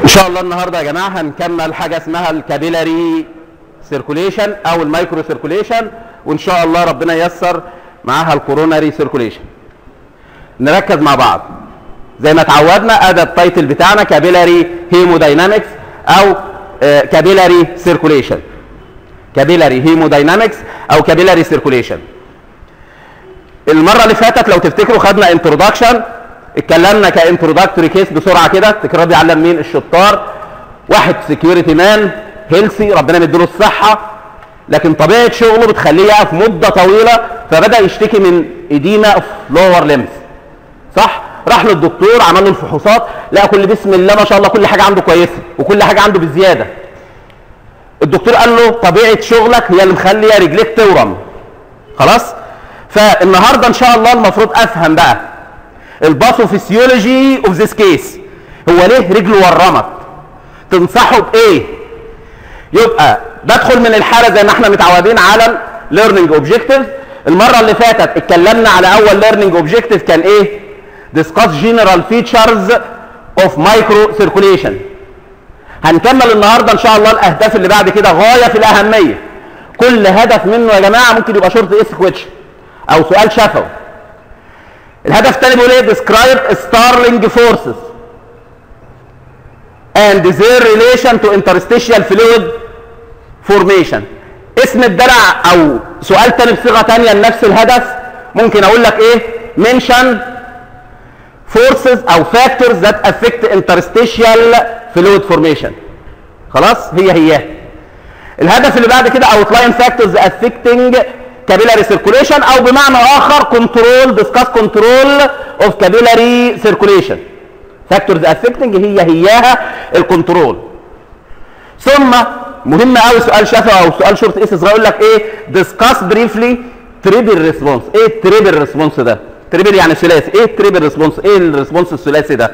شاء الله النهارده يا جماعه هنكمل حاجه اسمها الكابيلاري سيركوليشن او المايكرو سيركوليشن وان شاء الله ربنا ييسر معاها الكوروناري سيركوليشن نركز مع بعض زي ما اتعودنا ادى التايتل بتاعنا كابيلاري هيموداينامكس او كابيلاري سيركوليشن كابيلاري هيموداينامكس او كابيلاري سيركوليشن المره اللي فاتت لو تفتكروا خدنا انتروداكشن اتكلمنا كانتروداكتوري كيس بسرعه كده التكرار بيعلم مين الشطار واحد سكيورتي مان هيلسي ربنا مديله الصحه لكن طبيعه شغله بتخليه يقف مده طويله فبدا يشتكي من اديما اوف لور ليمز صح راح للدكتور عمل له الفحوصات لقى كل بسم الله ما شاء الله كل حاجه عنده كويسه وكل حاجه عنده بزياده الدكتور قال له طبيعه شغلك هي اللي مخليه رجليك تورم خلاص فالنهارده ان شاء الله المفروض افهم بقى الباثوفيسيولوجي اوف ذيس كيس هو ليه رجله ورمت تنصحه بايه يبقى بدخل من الحاله زي ما احنا متعودين على ليرنينج اوبجكتيف المره اللي فاتت اتكلمنا على اول ليرنينج اوبجكتيف كان ايه discuss general features of micro circulation هنكمل النهارده ان شاء الله الاهداف اللي بعد كده غايه في الاهميه كل هدف منه يا جماعه ممكن يبقى شورت اس كويتش او سؤال شفوي الهدف الثاني بيقول ايه describe starling forces and their relation to interstitial fluid formation اسم الدرع او سؤال تاني بصيغه تانية لنفس الهدف ممكن اقول لك ايه mention forces او factors that affect interstitial fluid formation خلاص هي هي الهدف اللي بعد كده outline factors affecting capillary circulation او بمعنى اخر control discuss control of capillary circulation factors affecting هي هياها الكنترول ثم مهم قوي سؤال شفوي او سؤال شورت اس صغير يقول لك ايه discuss briefly triple response ايه التريبل ريسبونس ده تريبل يعني ثلاثي ايه التريبل ريسبونس ايه الريسبونس الثلاثي ده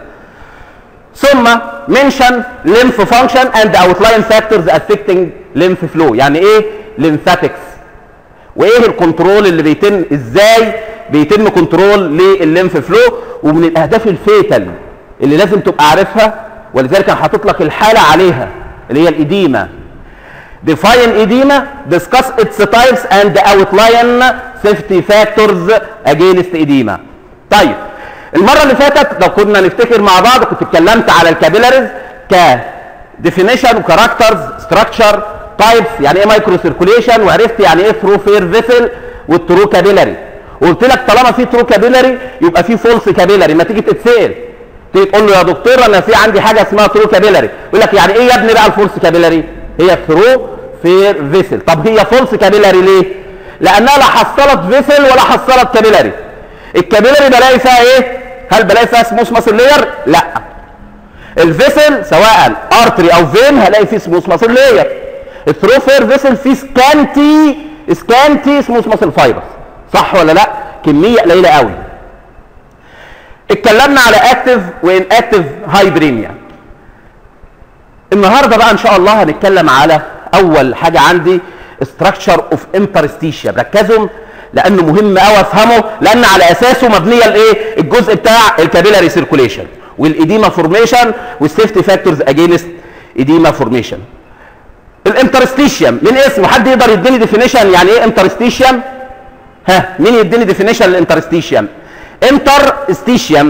ثم mention lymph function and outline factors affecting lymph flow يعني ايه lymphatics وايه الكنترول اللي بيتم ازاي بيتم كنترول للليمف فلو ومن الاهداف الفيتال اللي لازم تبقى عارفها ولذلك انا حاطط لك الحاله عليها اللي هي الاديمه define edema discuss its types and outline safety factors against edema طيب المره اللي فاتت لو كنا نفتكر مع بعض كنت اتكلمت على الكابيلاريز ك definition وكاركترز structure تايبس يعني ايه مايكرو سيركوليشن وعرفت يعني ايه ثرو فير فيسل والترو كابيلاري وقلت لك طالما في ترو كابيلاري يبقى في فولس كابيلاري ما تيجي تتسال تيجي تقول له يا دكتور انا في عندي حاجه اسمها ترو كابيلاري يقول لك يعني ايه يا ابني بقى الفولس كابيلاري هي ثرو فير فيسل طب هي فولس كابيلاري ليه لانها لا حصلت فيسل ولا حصلت كابيلاري الكابيلاري بلاقي فيها ايه هل بلاقي فيها سموث ماسل لاير لا الفيسل سواء ارتري او فين هلاقي فيه سموث ماسل لاير الثرو فير فيسل فيه سكانتي سكانتي سموث ماسل فايبرز صح ولا لا كميه قليله قوي اتكلمنا على اكتف وان اكتف هايبريميا النهارده بقى ان شاء الله هنتكلم على اول حاجه عندي structure اوف انترستيشيا ركزوا لانه مهم قوي افهمه لان على اساسه مبنيه الايه الجزء بتاع الكابيلاري سيركوليشن والايديما فورميشن والسيفتي فاكتورز اجينست ايديما فورميشن الانترستيشيم من اسمه حد يقدر يديني ديفينيشن يعني ايه انترستيشيم ها مين يديني ديفينيشن للانترستيشيم انترستيشيم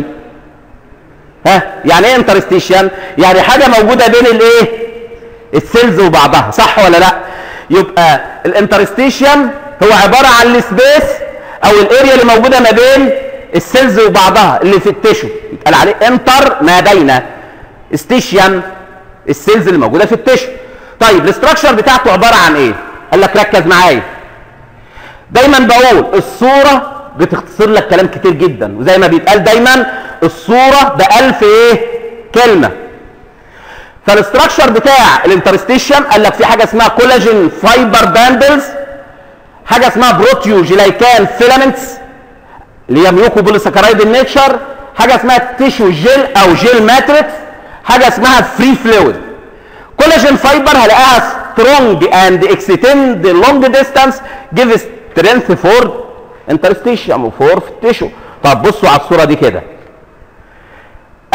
ها يعني ايه انترستيشيم يعني حاجه موجوده بين الايه السيلز وبعضها صح ولا لا يبقى الانترستيشيم هو عباره عن السبيس او الاريا اللي موجوده ما بين السيلز وبعضها اللي في التشو يتقال عليه انتر ما بين ستيشيم السيلز اللي موجوده في التشو طيب الاستراكشر بتاعته عباره عن ايه قال لك ركز معايا دايما بقول الصوره بتختصر لك كلام كتير جدا وزي ما بيتقال دايما الصوره بألف ايه كلمه فالاستراكشر بتاع الانترستيشن قال لك في حاجه اسمها كولاجين فايبر باندلز حاجه اسمها بروتيو جلايكان فيلامنتس اللي هي ميوكو بوليساكرايد النيتشر حاجه اسمها تيشو جيل او جيل ماتريكس حاجه اسمها فري فلويد كولاجين فايبر هلاقيها سترونج اند اكستند لونج ديستانس جيف سترينث فور انترستيشن وفور في التيشو طب بصوا على الصوره دي كده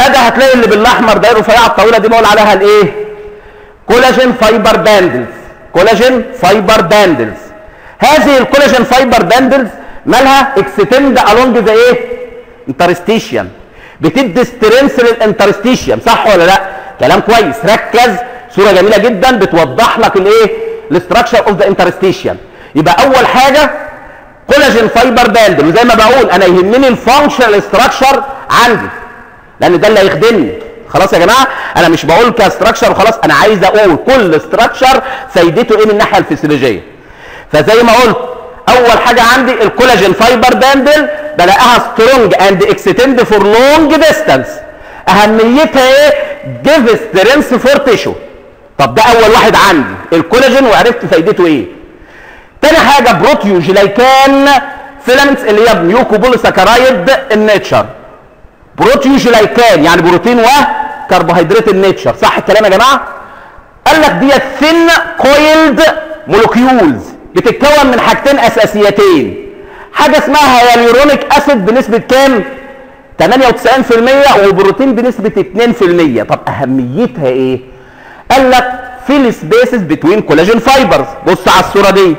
ادي هتلاقي اللي بالاحمر ده الرفيعه الطويله دي بقول عليها الايه كولاجين فايبر باندلز كولاجين فايبر باندلز هذه الكولاجين فايبر باندلز مالها اكستند الونج ذا ايه انترستيشن بتدي سترينث للانترستيشن صح ولا لا كلام كويس ركز صوره جميله جدا بتوضح لك الايه الاستراكشر اوف ذا انترستيشن يبقى اول حاجه كولاجين فايبر باندل وزي ما بقول انا يهمني الفانكشنال ستراكشر عندي لان ده اللي هيخدمني خلاص يا جماعه انا مش بقول كستراكشر وخلاص انا عايز اقول كل ستراكشر فايدته ايه من الناحيه الفسيولوجيه فزي ما قلت اول حاجه عندي الكولاجين فايبر باندل بلاقيها سترونج اند اكستند فور لونج ديستانس اهميتها ايه جيف سترينث فور تيشو طب ده اول واحد عندي الكولاجين وعرفت فايدته ايه تاني حاجه بروتيوجلايكان فيلامنتس اللي هي ميوكوبوليساكرايد النيتشر بروتيوجلايكان يعني بروتين وكربوهيدرات النيتشر صح الكلام يا جماعه قال لك دي ثين كويلد مولكيولز بتتكون من حاجتين اساسيتين حاجه اسمها هيالورونيك اسيد بنسبه كام 98% والبروتين بنسبه 2% طب اهميتها ايه قال لك في السبيسز بتوين كولاجين فايبرز بص على الصوره دي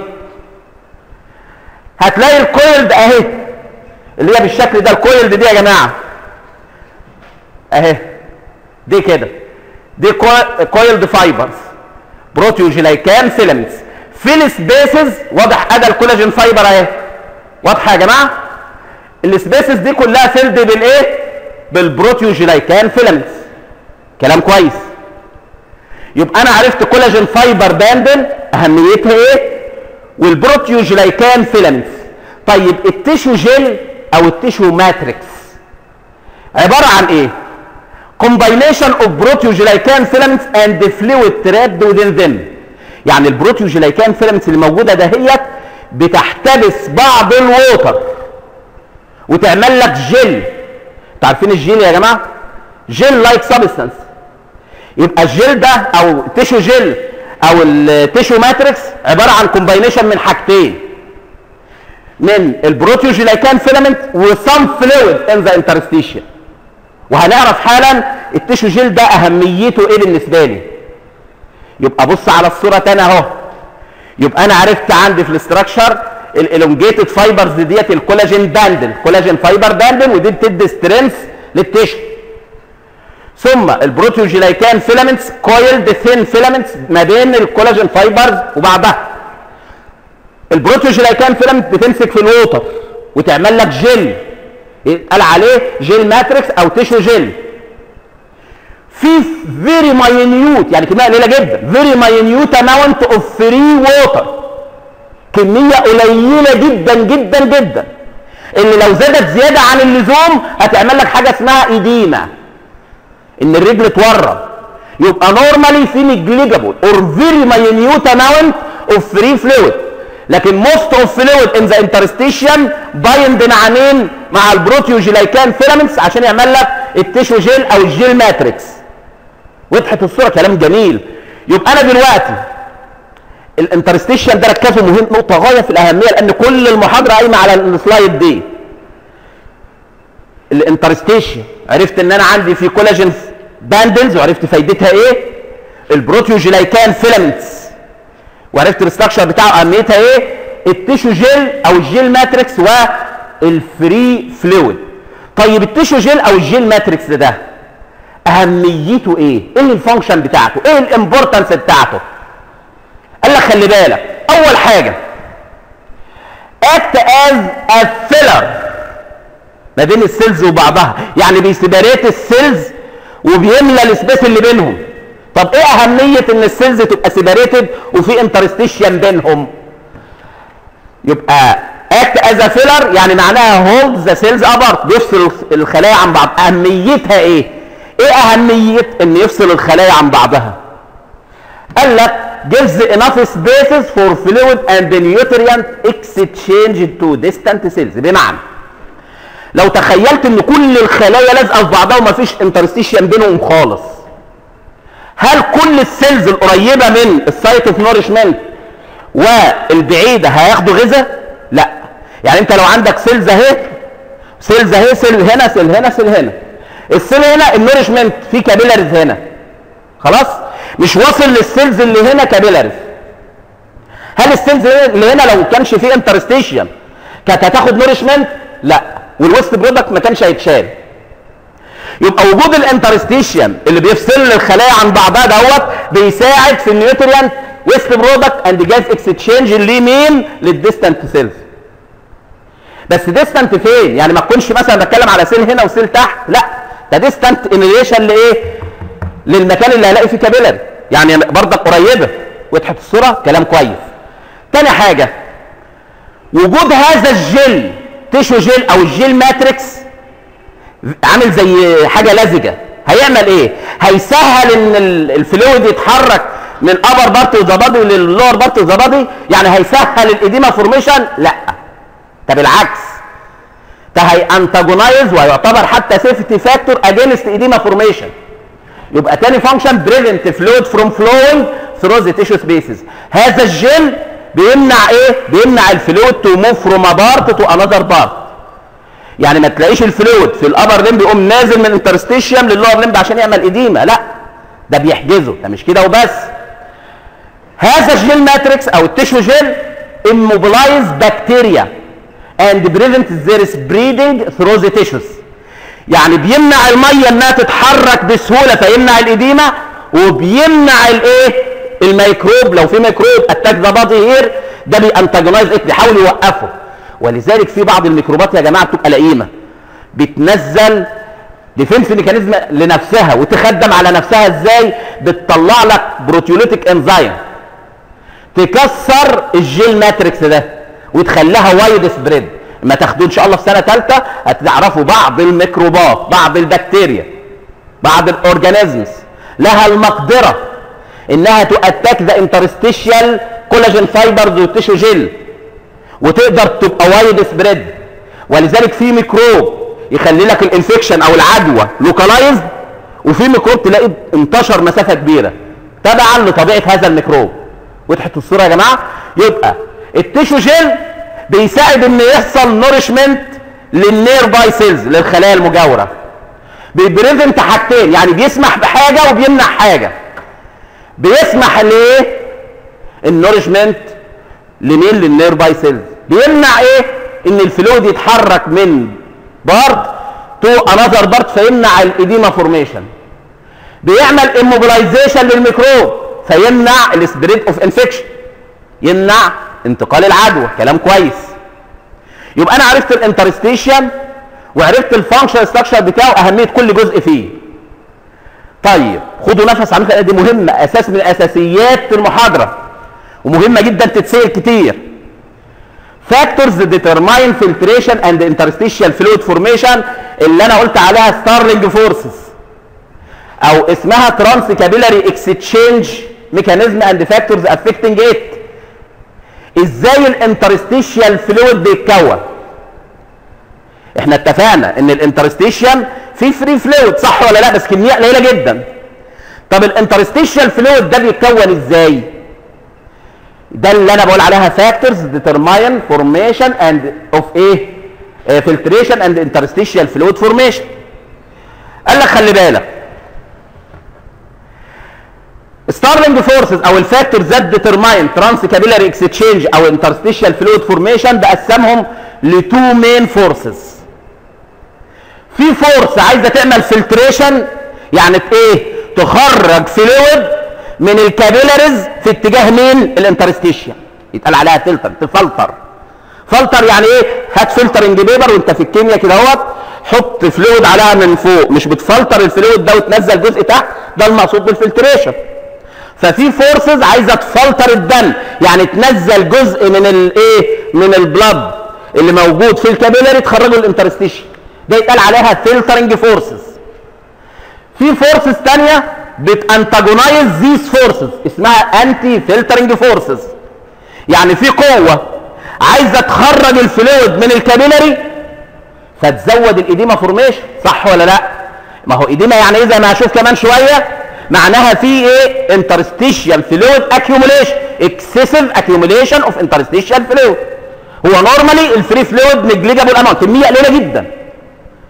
هتلاقي الكويلد اهي اللي هي بالشكل ده الكويلد دي يا جماعه اهي دي كده دي كويلد فايبرز بروتيوجلايكان فيلمنتس في السبيسز واضح ادى الكولاجين فايبر اهي واضحه يا جماعه السبيسز دي كلها فيلد بالايه بالبروتيوجلايكان فيلمنتس كلام كويس يبقى انا عرفت كولاجين فايبر باندل اهميتها ايه والبروتيوجلايكان فيلمنتس طيب التيشو جيل او التيشو ماتريكس عباره عن ايه combination of proteoglycan filaments and fluid trapped within them يعني البروتيوجلايكان فيلامنتس اللي موجوده دهيت بتحتبس بعض الووتر وتعمل لك جل انتوا عارفين الجيل يا جماعه جيل لايك سبستانس يبقى الجيل ده او التيشو جيل او التيشو ماتريكس عباره عن كومباينيشن من حاجتين من البروتيوجلايكان فيلامنت وسم فلويد ان ذا انترستيشن وهنعرف حالا التيشو جيل ده اهميته ايه بالنسبه لي يبقى بص على الصوره تاني اهو يبقى انا عرفت عندي في الاستراكشر الالونجيتد فايبرز ديت الكولاجين باندل كولاجين فايبر باندل ودي بتدي سترينث للتيشو ثم البروتيوجلايكان فيلامنتس كويلد ثين فيلامنتس ما بين الكولاجين فايبرز وبعضها البروتيوجلايكان فيلامنت بتمسك في الووتر وتعمل لك جل قال عليه جيل ماتريكس او تيشو جيل في فيري ماينيوت يعني كميه قليله جدا فيري ماينيوت اماونت اوف فري ووتر كميه قليله جدا جدا جدا اللي لو زادت زياده عن اللزوم هتعمل لك حاجه اسمها ايديما ان الرجل تورم يبقى نورمالي في نيجليجابل اور فيري ماينيوت اماونت اوف فري فلويد لكن موست اوف فلويد ان ذا انترستيشن بايند مع مين؟ مع البروتيوجلايكان فيلامنتس عشان يعمل لك التيشو جيل او الجيل ماتريكس وضحت الصوره كلام جميل يبقى انا دلوقتي الانترستيشن ده ركزوا مهم نقطه غايه في الاهميه لان كل المحاضره قايمه على السلايد دي الانترستيشن عرفت ان انا عندي في كولاجين باندلز وعرفت فايدتها ايه البروتيوجلايكان فيلامنتس وعرفت الاستراكشر بتاعه اهميتها ايه التيشو جيل او الجيل ماتريكس والفري فلويد طيب التيشو جيل او الجيل ماتريكس ده اهميته ايه ايه الفانكشن بتاعته ايه الامبورتنس بتاعته قال لك خلي بالك اول حاجه act as a filler ما بين السيلز وبعضها يعني بيسيبريت السيلز وبيملى السبيس اللي بينهم طب ايه اهميه ان السيلز تبقى سيبريتد وفي انترستيشن بينهم يبقى اكت از ا فيلر يعني معناها هولد ذا سيلز ابارت بيفصل الخلايا عن بعض اهميتها ايه ايه اهميه ان يفصل الخلايا عن بعضها قال لك gives enough spaces for fluid and nutrient exchange to distant cells بمعنى لو تخيلت ان كل الخلايا لازقه في بعضها ومفيش انترستيشن بينهم خالص هل كل السيلز القريبه من السايت اوف نورشمنت والبعيده هياخدوا غذاء لا يعني انت لو عندك سيلز اهي سيلز اهي سيل هنا سيل هنا سيل هنا السيل هنا النورشمنت في كابيلاريز هنا خلاص مش واصل للسيلز اللي هنا كابيلاريز هل السيلز اللي هنا لو كانش فيه انترستيشن كانت هتاخد نورشمنت لا والويست برودكت ما كانش هيتشال يبقى وجود الانترستيشن اللي بيفصل الخلايا عن بعضها دوت بيساعد في النيوتريانت ويست برودكت اند جاز اكستشينج اللي مين للديستانت سيلز بس ديستانت فين يعني ما تكونش مثلا بتكلم على سيل هنا وسيل تحت لا ده ديستانت ان ريليشن لايه للمكان اللي هلاقي فيه كابيلاري يعني برضك قريبه وضحت الصوره كلام كويس تاني حاجه وجود هذا الجل تيشو جيل او الجيل ماتريكس عامل زي حاجه لزجه هيعمل ايه هيسهل ان الفلويد يتحرك من ابر بارت اوف ذا بادي للور بارت اوف ذا بادي يعني هيسهل الايديما فورميشن لا ده بالعكس ده هيانتاجونايز ويعتبر حتى سيفتي فاكتور اجينست ايديما فورميشن يبقى تاني فانكشن بريفنت فلويد فروم فلوينج ثرو ذا تيشو سبيسز هذا الجل بيمنع ايه بيمنع الفلويد تو موف فروم ا بارت تو انذر بارت يعني ما تلاقيش الفلويد في الابر لمب يقوم نازل من الانترستيشيوم للور لمب عشان يعمل ايديما لا ده بيحجزه ده مش كده وبس هذا الجيل ماتريكس او التيشو جيل immobilize bacteria and prevent their spreading through the tissues يعني بيمنع الميه انها تتحرك بسهوله فيمنع الاديمه وبيمنع الايه الميكروب لو في ميكروب اتاك ذا بادي هير ده بيانتاجونايز بيحاول يوقفه ولذلك في بعض الميكروبات يا جماعه بتبقى لئيمه بتنزل ديفنس ميكانيزم لنفسها وتخدم على نفسها ازاي بتطلع لك بروتيوليتيك انزيم تكسر الجيل ماتريكس ده وتخليها وايد سبريد ما تاخدوه ان شاء الله في سنه ثالثه هتعرفوا بعض الميكروبات بعض البكتيريا بعض الاورجانيزمز لها المقدره انها تؤتاك ذا انترستيشيال كولاجين فايبرز والتيشو جيل وتقدر تبقى وايد سبريد ولذلك في ميكروب يخلي لك الانفكشن او العدوى لوكالايزد وفي ميكروب تلاقيه انتشر مسافه كبيره تبعا لطبيعه هذا الميكروب وضحت الصوره يا جماعه يبقى التيشو جيل بيساعد ان يحصل نورشمنت للنير باي سيلز للخلايا المجاوره بيبريفنت حاجتين يعني بيسمح بحاجه وبيمنع حاجه بيسمح لايه النورشمنت لمين للنير باي سيلز بيمنع ايه ان الفلويد يتحرك من بارت تو انذر بارت فيمنع الايديما فورميشن بيعمل اموبلايزيشن للميكروب فيمنع السبريد اوف انفكشن يمنع انتقال العدوى كلام كويس يبقى انا عرفت الانترستيشن وعرفت الفانكشن ستراكشر بتاعه اهميه كل جزء فيه طيب خدوا نفس عميق دي مهمه اساس من اساسيات المحاضره ومهمه جدا تتسال كتير فاكتورز ديترماين فلتريشن اند انترستيشال فلويد فورميشن اللي انا قلت عليها ستارلينج فورسز او اسمها ترانس كابيلاري اكستشينج ميكانيزم اند فاكتورز افكتنج ات ازاي الانترستيشيال فلويد بيتكون احنا اتفقنا ان الانترستيشيال فيه فري فلويد صح ولا لا بس كميه قليله جدا طب الانترستيشيال فلويد ده بيتكون ازاي ده اللي انا بقول عليها فاكتورز ديترماين فورميشن اند اوف ايه فلتريشن اند انترستيشيال فلويد فورميشن قال لك خلي بالك ستارلينج فورسز او الفاكتورز ذات ديترماين ترانس كابيلاري اكستشينج او انترستيشال فلويد فورميشن بقسمهم لتو مين فورسز في فورس عايزه تعمل فلتريشن يعني ايه تخرج فلويد من الكابيلاريز في اتجاه مين الانترستيشيا يتقال عليها فلتر تفلتر فلتر يعني ايه هات فلترنج بيبر وانت في الكيمياء كده اهوت حط فلويد عليها من فوق مش بتفلتر الفلويد ده وتنزل جزء تحت ده المقصود بالفلتريشن ففي فورسز عايزه تفلتر الدم يعني تنزل جزء من الايه من البلد اللي موجود في الكابيلاري تخرجه الانترستيشن ده يتقال عليها فلترنج فورسز في فورسز ثانيه بتانتاجونايز ذيس فورسز اسمها انتي فلترنج فورسز يعني في قوه عايزه تخرج الفلويد من الكابيلاري فتزود الايديما فورميشن صح ولا لا ما هو ايديما يعني ايه زي ما هشوف كمان شويه معناها في ايه انترستيشيال فلويد اكيوميليشن اكسسيف اكيوميليشن اوف انترستيشيال فلويد هو نورمالي الفري فلويد نجليجابل اماونت كميه قليله جدا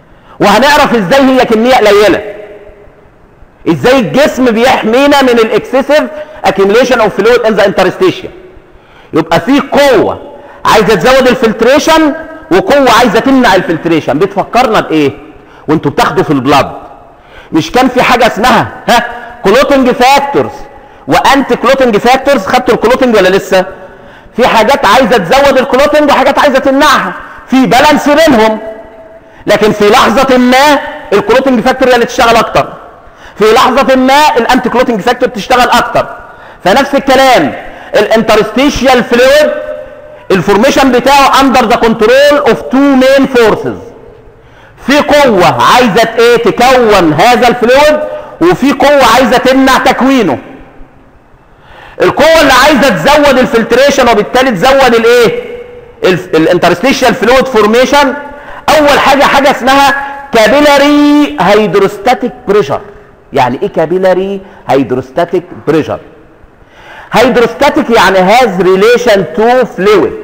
وهنعرف ازاي هي كميه قليله ازاي الجسم بيحمينا من الاكسسيف accumulation اوف فلويد ان ذا interstitium يبقى في قوه عايزه تزود الفلتريشن وقوه عايزه تمنع الفلتريشن بتفكرنا بايه وانتوا بتاخدوا في البلاد مش كان في حاجه اسمها ها كلوتنج فاكتورز وانتي كلوتنج فاكتورز خدتوا الكلوتنج ولا لسه في حاجات عايزه تزود الكلوتنج وحاجات عايزه تمنعها في بالانس بينهم لكن في لحظه ما الكلوتنج فاكتور هي اللي تشتغل اكتر في لحظه ما الانتي كلوتنج فاكتور تشتغل اكتر فنفس الكلام الانترستيشيال فلويد الفورميشن بتاعه اندر ذا كنترول اوف تو مين فورسز في قوه عايزه ايه تكون هذا الفلويد وفي قوه عايزه تمنع تكوينه القوه اللي عايزه تزود الفلتريشن وبالتالي تزود الايه الانترستيشيال فلويد فورميشن اول حاجه حاجه اسمها كابيلاري هيدروستاتيك بريشر يعني ايه كابيلاري هيدروستاتيك بريشر هيدروستاتيك يعني هاز ريليشن تو فلويد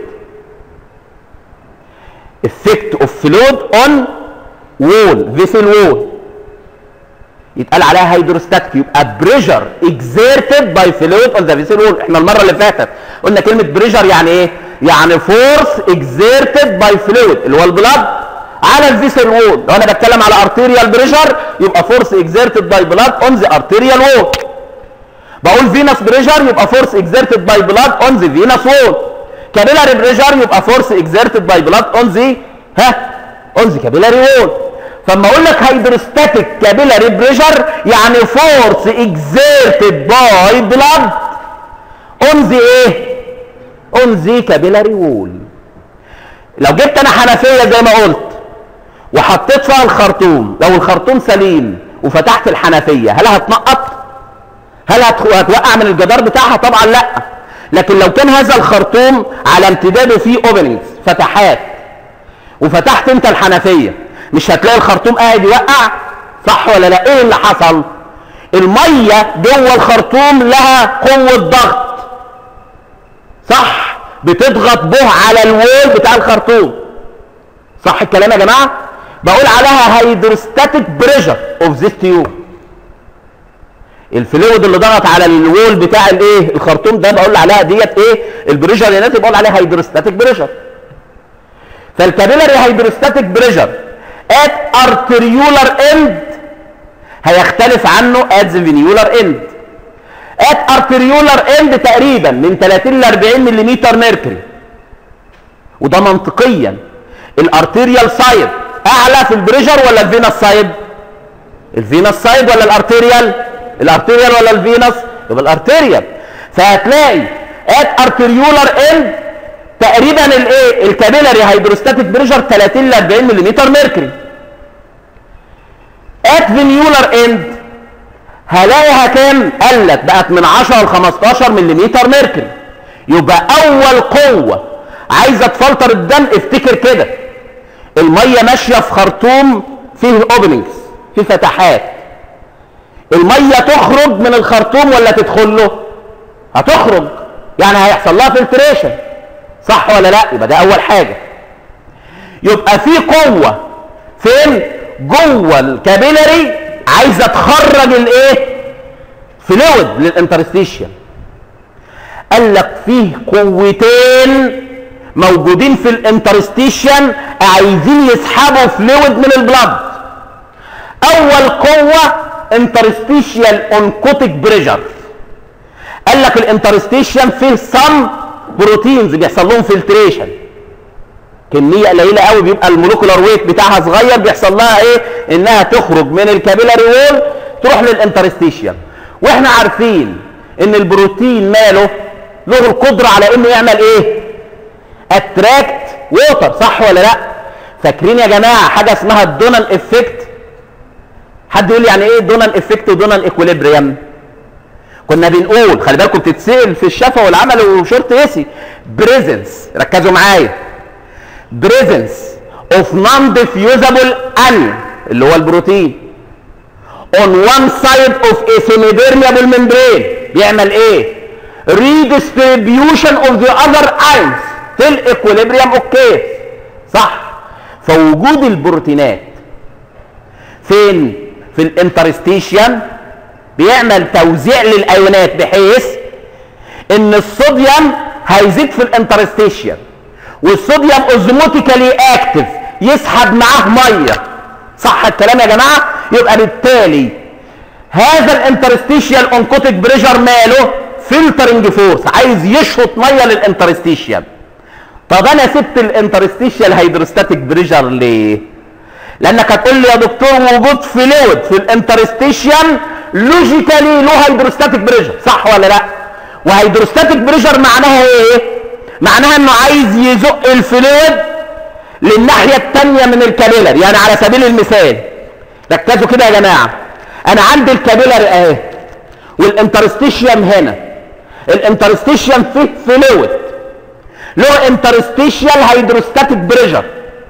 effect of fluid on wall vessel wall يتقال عليها هيدروستاتيك يبقى بريشر exerted by fluid on the vessel wall احنا المره اللي فاتت قلنا كلمه بريشر يعني ايه يعني فورس exerted by fluid اللي هو البلاد على الفيسل وول لو انا بتكلم على ارتيريال بريشر يبقى فورس exerted by blood on the arterial wall بقول فينس بريشر يبقى فورس exerted by blood on the venous wall كابيلاري بريشر يبقى فورس exerted by blood on the ها on the capillary wall فلما اقول لك هيدروستاتيك كابيلاري بريشر يعني فورس exerted by blood on the ايه on the capillary wall لو جبت انا حنفيه زي ما قلت وحطيت فيها الخرطوم لو الخرطوم سليم وفتحت الحنفيه هل هتنقط هل هتوقع من الجدار بتاعها طبعا لا لكن لو كان هذا الخرطوم على امتداده فيه اوبننجز فتحات وفتحت انت الحنفيه مش هتلاقي الخرطوم قاعد يوقع صح ولا لا ايه اللي حصل الميه جوه الخرطوم لها قوه ضغط صح بتضغط به على الوول بتاع الخرطوم صح الكلام يا جماعه بقول عليها هيدروستاتيك بريشر اوف ذيس تيوب الفلويد اللي ضغط على الوول بتاع الايه الخرطوم ده بقول عليها ديت ايه البريشر اللي ناتج بقول عليها هيدروستاتيك بريشر فالكابيلاري هيدروستاتيك بريشر ات ارتريولار اند هيختلف عنه ات ذا فينيولار اند ات ارتريولار اند تقريبا من 30 ل 40 ملم ميركوري وده منطقيا الارتيريال سايد اعلى في البريشر ولا الفينس سايد الفينس سايد ولا الارتيريال الارتيريال ولا الفينس يبقى الارتيريال فهتلاقي ات ارتريولار اند تقريبا الايه الكابيلاري هيدروستاتيك بريشر 30 ل 40 ملم ميركوري ات فينيولار اند هلاقيها كام قلت بقت من 10 ل 15 ملم ميركوري يبقى اول قوه عايزه تفلتر الدم افتكر كده الميه ماشيه في خرطوم فيه اوبننجز فيه فتحات الميه تخرج من الخرطوم ولا تدخل له هتخرج يعني هيحصل لها فلتريشن صح ولا لا يبقى ده اول حاجه يبقى في قوه فين جوه الكابيلاري عايزه تخرج الايه فلويد للانترستيشن قال لك فيه قوتين موجودين في الانترستيشن عايزين يسحبوا فلويد من البلد اول قوه انترستيشيال اونكوتيك بريشر قال لك الانترستيشن فيه صم بروتينز بيحصل لهم فلتريشن كميه قليله قوي بيبقى المولكولار ويت بتاعها صغير بيحصل لها ايه انها تخرج من الكابيلاري وول تروح للانترستيشن واحنا عارفين ان البروتين ماله له القدره على انه يعمل ايه اتراكت ووتر صح ولا لا فاكرين يا جماعه حاجه اسمها الدونال افكت حد يقول لي يعني ايه دونال افكت ودونال ايكوليبريم كنا بنقول خلي بالكم بتتسال في الشفا والعمل وشورت اسي بريزنس ركزوا معايا بريزنس اوف نون ديفيوزابل ان اللي هو البروتين on one side of a semipermeable membrane بيعمل ايه redistribution of the other ions في الاكوليبريم اوكي صح فوجود البروتينات فين في الانترستيشن بيعمل توزيع للايونات بحيث ان الصوديوم هيزيد في الانترستيشن والصوديوم اوزموتيكالي اكتف يسحب معاه ميه صح الكلام يا جماعه يبقى بالتالي هذا الانترستيشيال اونكوتيك بريشر ماله فلترنج فورس عايز يشفط ميه للانترستيشيال طب انا سبت الانترستيشيال هيدروستاتيك بريشر ليه لانك هتقول لي يا دكتور وجود فلويد في الانترستيشيال لوجيكالي له هيدروستاتيك بريشر صح ولا لا وهيدروستاتيك بريشر معناها ايه معناها انه عايز يزق الفلويد للناحيه الثانيه من الكابيلر يعني على سبيل المثال ركزوا كده يا جماعه انا عندي الكابيلر اهي والانترستيشيوم هنا الانترستيشيوم فيه فلويد له انترستيشيال هيدروستاتيك بريشر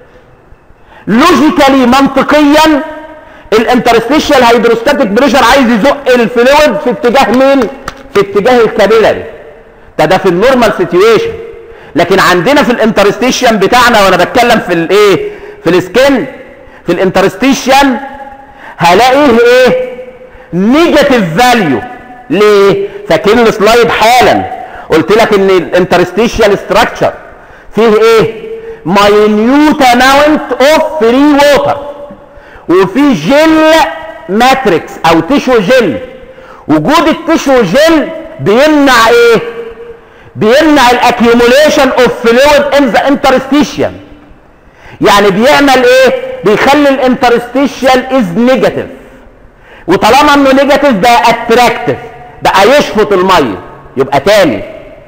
لوجيكالي منطقيا الانترستيشيال هيدروستاتيك بريشر عايز يزق الفلويد في اتجاه مين في اتجاه الكابيلاري ده ده في النورمال سيتويشن لكن عندنا في الانترستيشن بتاعنا وانا بتكلم في الايه في السكن في الانترستيشن هلاقيه ايه نيجاتيف فاليو ليه فاكرين السلايد حالا قلت لك ان الانترستيشال ستراكشر فيه ايه ماينيوت اماونت اوف فري ووتر وفي جل ماتريكس او تيشو جل وجود التيشو جل بيمنع ايه بيمنع الاكيوموليشن اوف فلويد ان ذا انترستيشن يعني بيعمل ايه بيخلي الانترستيشال از نيجاتيف وطالما انه نيجاتيف بقى اتراكتيف بقى يشفط الميه يبقى تاني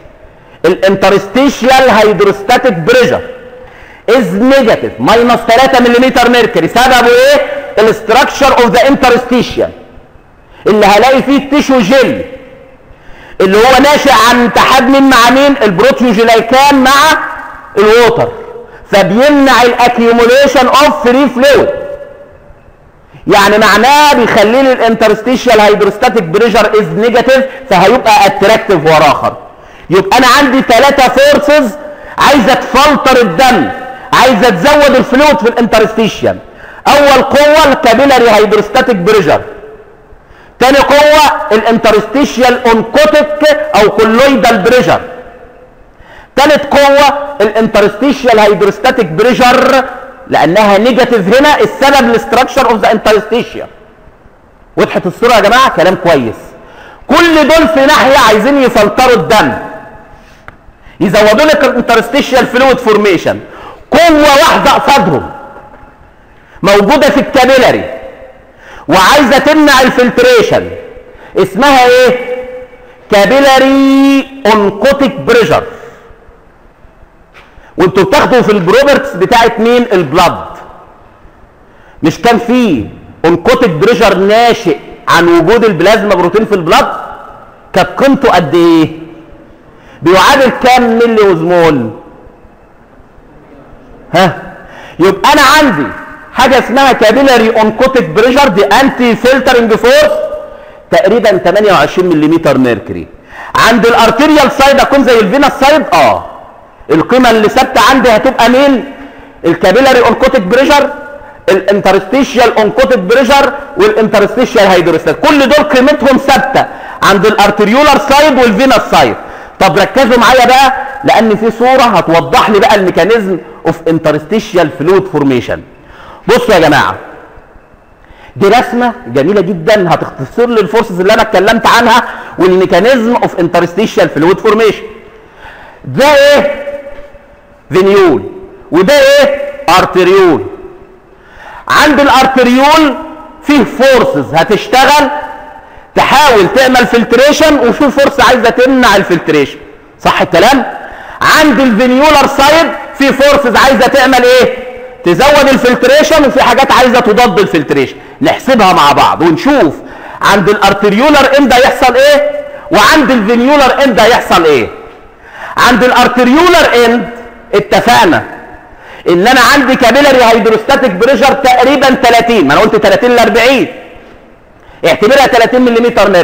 الانترستيشال هيدروستاتيك بريشر از نيجاتيف ماينس 3 ملم ميركوري سببه ايه الاستراكشر اوف ذا انترستيشال اللي هلاقي فيه التيشو جل اللي هو ناشئ عن اتحاد مين مع مين البروتيوجلايكان مع الووتر فبيمنع الاكيوموليشن اوف فري فلويد يعني معناه بيخلي لي الانترستيشال هيدروستاتيك بريشر از نيجاتيف فهيبقى اتراكتيف وراخر يبقى انا عندي ثلاثه فورسز عايزه تفلتر الدم عايزه تزود الفلويد في الانترستيشن اول قوه الكابيلاري هيدروستاتيك بريشر تاني قوة الانترستيشيال اونكوتيك او كولويدال بريشر تالت قوة الانترستيشيال هيدروستاتيك بريشر لانها نيجاتيف هنا السبب الاستراكشر اوف ذا انترستيشيال وضحت الصورة يا جماعة كلام كويس كل دول في ناحية عايزين يفلتروا الدم يزودوا لك الانترستيشيال فلويد فورميشن قوة واحدة قصادهم موجودة في الكابيلاري وعايزه تمنع الفلتريشن اسمها ايه كابيلاري اونكوتيك بريشر وانتوا بتاخدوا في البروبرتس بتاعت مين البلد مش كان في اونكوتيك بريشر ناشئ عن وجود البلازما بروتين في البلد كانت قيمته قد ايه بيعادل كام ملي وزمول ها يبقى انا عندي حاجه اسمها كابيلاري اونكوتيك بريشر دي انتي فلترنج فورس تقريبا 28 ملم ميركوري عند الارتيريال سايد اكون زي الفينس سايد اه القيمه اللي ثابته عندي هتبقى مين الكابيلاري اونكوتيك بريشر الانترستيشيال اونكوتيك بريشر والانترستيشيال هيدروستات كل دول قيمتهم ثابته عند الارتريولار سايد والفينس سايد طب ركزوا معايا بقى لان في صوره هتوضح لي بقى الميكانيزم اوف انترستيشيال فلويد فورميشن بصوا يا جماعه دي رسمه جميله جدا هتختصر لي الفورسز اللي انا اتكلمت عنها والميكانيزم اوف انترستيشيال فلويد فورميشن ده ايه فينيول وده ايه ارتريول عند الارتريول فيه فورسز هتشتغل تحاول تعمل فلتريشن وفي فورس عايزه تمنع الفلتريشن صح الكلام عند الفينيولار سايد في فورسز عايزه تعمل ايه تزود الفلتريشن وفي حاجات عايزه تضاد الفلتريشن نحسبها مع بعض ونشوف عند الارتريولار امتى يحصل ايه وعند الفينيولار امتى يحصل ايه عند الارتريولار اند اتفقنا ان انا عندي كابيلاري هيدروستاتيك بريشر تقريبا 30 ما انا قلت 30 ل 40 اعتبرها 30 ملم ميركوري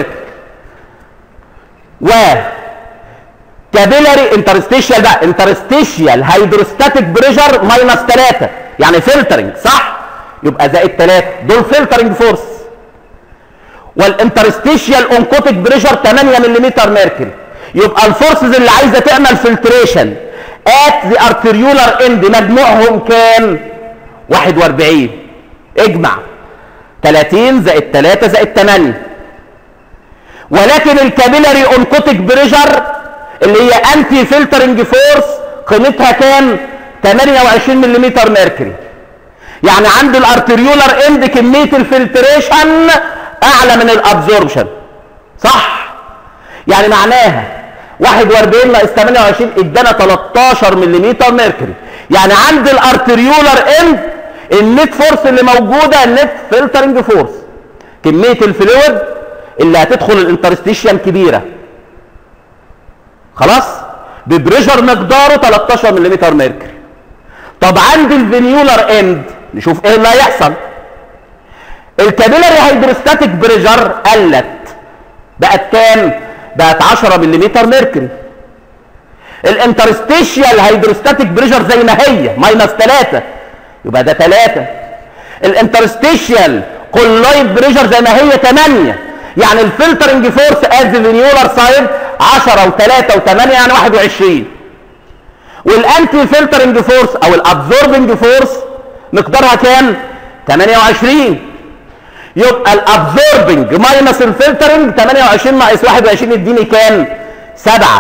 و كابيلاري انترستيشيال بقى انترستيشيال هيدروستاتيك بريشر ماينس 3 يعني فلترنج صح يبقى زائد 3 دول فلترنج فورس والانترستيشيال اونكوتيك بريشر 8 ملم ميركوري يبقى الفورسز اللي عايزه تعمل فلتريشن ات ذا ارتريولار اند مجموعهم كام 41 اجمع 30 زائد 3 زائد 8 ولكن الكابيلاري اونكوتيك بريشر اللي هي انتي فلترنج فورس قيمتها كام 28 ملم ميركوري يعني عند الارتريولار اند كميه الفلتريشن اعلى من الابزوربشن صح يعني معناها 41 ناقص 28 ادانا 13 ملم ميركوري يعني عند الارتريولار اند النت فورس اللي موجوده النت فلترنج فورس كميه الفلويد اللي هتدخل الانترستيشن كبيره خلاص ببريشر مقداره 13 ملم ميركوري طب عند الفينيولار اند نشوف ايه اللي هيحصل الكابيلاري هيدروستاتيك بريشر قلت بقت كام بقت 10 ملم ميركوري الانترستيشيال هيدروستاتيك بريشر زي ما هي ماينس 3 يبقى ده 3 الانترستيشيال كولايد بريشر زي ما هي 8 يعني الفلترنج فورس از فينيولار سايد 10 و3 و8 يعني 21 والانتي فلترنج فورس او الابزوربنج فورس مقدارها كام 28 يبقى الابزوربنج ماينس الفلترنج 28 ناقص 21 يديني كام 7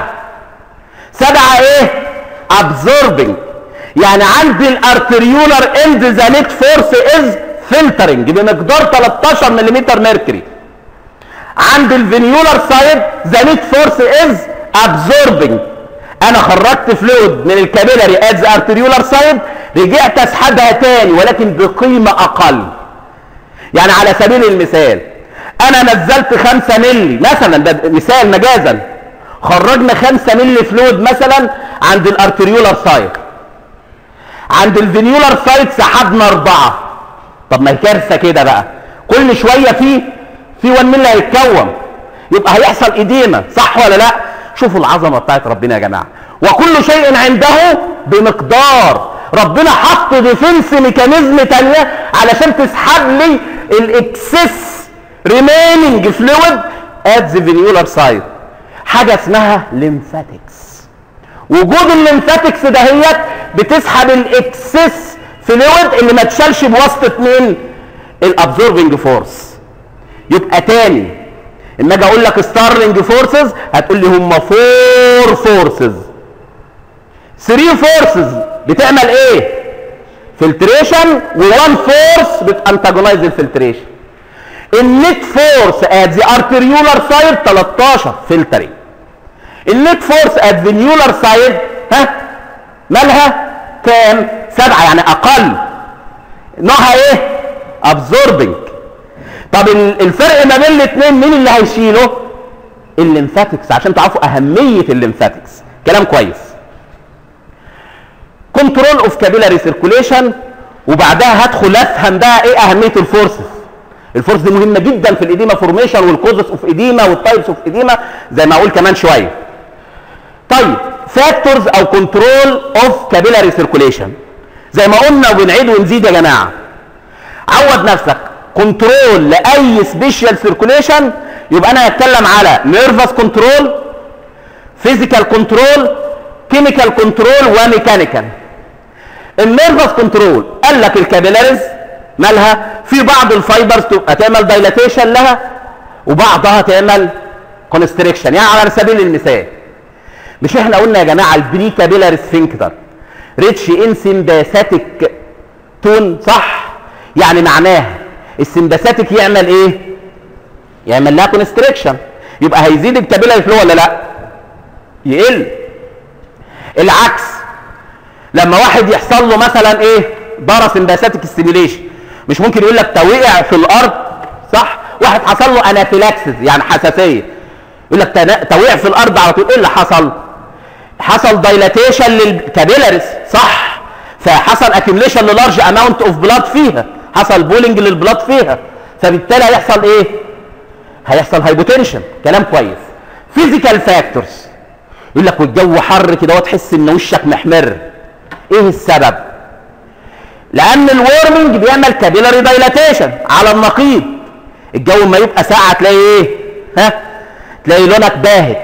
7 ايه ابزوربنج يعني عندي الارتريولار اند ذا نت فورس از فلترنج بمقدار 13 ملم ميركوري عند الفينيولار سايد ذا نت فورس از ابزوربنج انا خرجت فلويد من الكابيلاري ات ذا ارتريولار سايد رجعت اسحبها تاني ولكن بقيمه اقل يعني على سبيل المثال انا نزلت 5 ملي مثلا ده مثال مجازا خرجنا 5 ملي فلويد مثلا عند الارتريولار سايد عند الفينيولار سايد سحبنا أربعة طب ما هي كارثة كده بقى كل شوية في في 1 ملي هيتكون يبقى هيحصل إديمة صح ولا لا شوفوا العظمة بتاعت ربنا يا جماعة وكل شيء عنده بمقدار ربنا حط ديفنس ميكانيزم تانية علشان تسحب لي الاكسس ريميننج فلويد ات ذا فينيولار سايد حاجة اسمها ليمفاتكس وجود الليمفاتكس دهيت بتسحب الاكسس فلويد اللي ما اتشالش بواسطه مين الابزوربنج فورس يبقى تاني اما اجي اقول لك ستارلينج فورسز هتقول لي هم فور فورسز 3 فورسز بتعمل ايه فلتريشن و1 فورس بتانتاجونايز الفلتريشن النت فورس ات ذا ارتريولار سايد 13 فلترنج النت فورس ات فينيولار سايد ها مالها كام سبعة يعني اقل نوعها ايه ابزوربنج طب الفرق ما بين الاثنين مين اللي هيشيله الليمفاتكس عشان تعرفوا اهميه الليمفاتكس كلام كويس كنترول اوف كابيلاري سيركوليشن وبعدها هدخل افهم بقى ايه اهميه الفورسز الفورس دي مهمه جدا في الايديما فورميشن والكوزس اوف ايديما والتايبس اوف ايديما زي ما اقول كمان شويه طيب فاكتورز او كنترول اوف كابيلاري سيركوليشن زي ما قلنا وبنعيد ونزيد يا جماعه عود نفسك كنترول لاي سبيشال سيركوليشن يبقى انا هتكلم على نيرفس كنترول فيزيكال كنترول كيميكال كنترول وميكانيكال النيرفس كنترول قال لك الكابيلاريز مالها في بعض الفايبرز تبقى تعمل دايلاتيشن لها وبعضها تعمل كونستريكشن يعني على سبيل المثال مش احنا قلنا يا جماعه البري كابيلاري سفنكتر ريتش ان سمباثيك تون صح يعني معناها السمباثيك يعمل ايه يعمل لها كونستريكشن يبقى هيزيد الكابيلاري فلو ولا لا يقل العكس لما واحد يحصل له مثلا ايه بارا سمباثيك ستيميوليشن مش ممكن يقول لك توقع في الارض صح واحد حصل له انافيلاكسس يعني حساسيه يقول لك توقع في الارض على طول ايه اللي حصل حصل دايلاتيشن للكابيلاريز صح فحصل اكيميليشن للارج اماونت اوف بلاد فيها حصل بولينج للبلاد فيها فبالتالي هيحصل ايه هيحصل هايبوتنشن كلام كويس فيزيكال فاكتورز يقول لك والجو حر كده وتحس ان وشك محمر ايه السبب لان الورمنج بيعمل كابيلاري دايلاتيشن على النقيض الجو ما يبقى ساقع تلاقي ايه ها تلاقي لونك باهت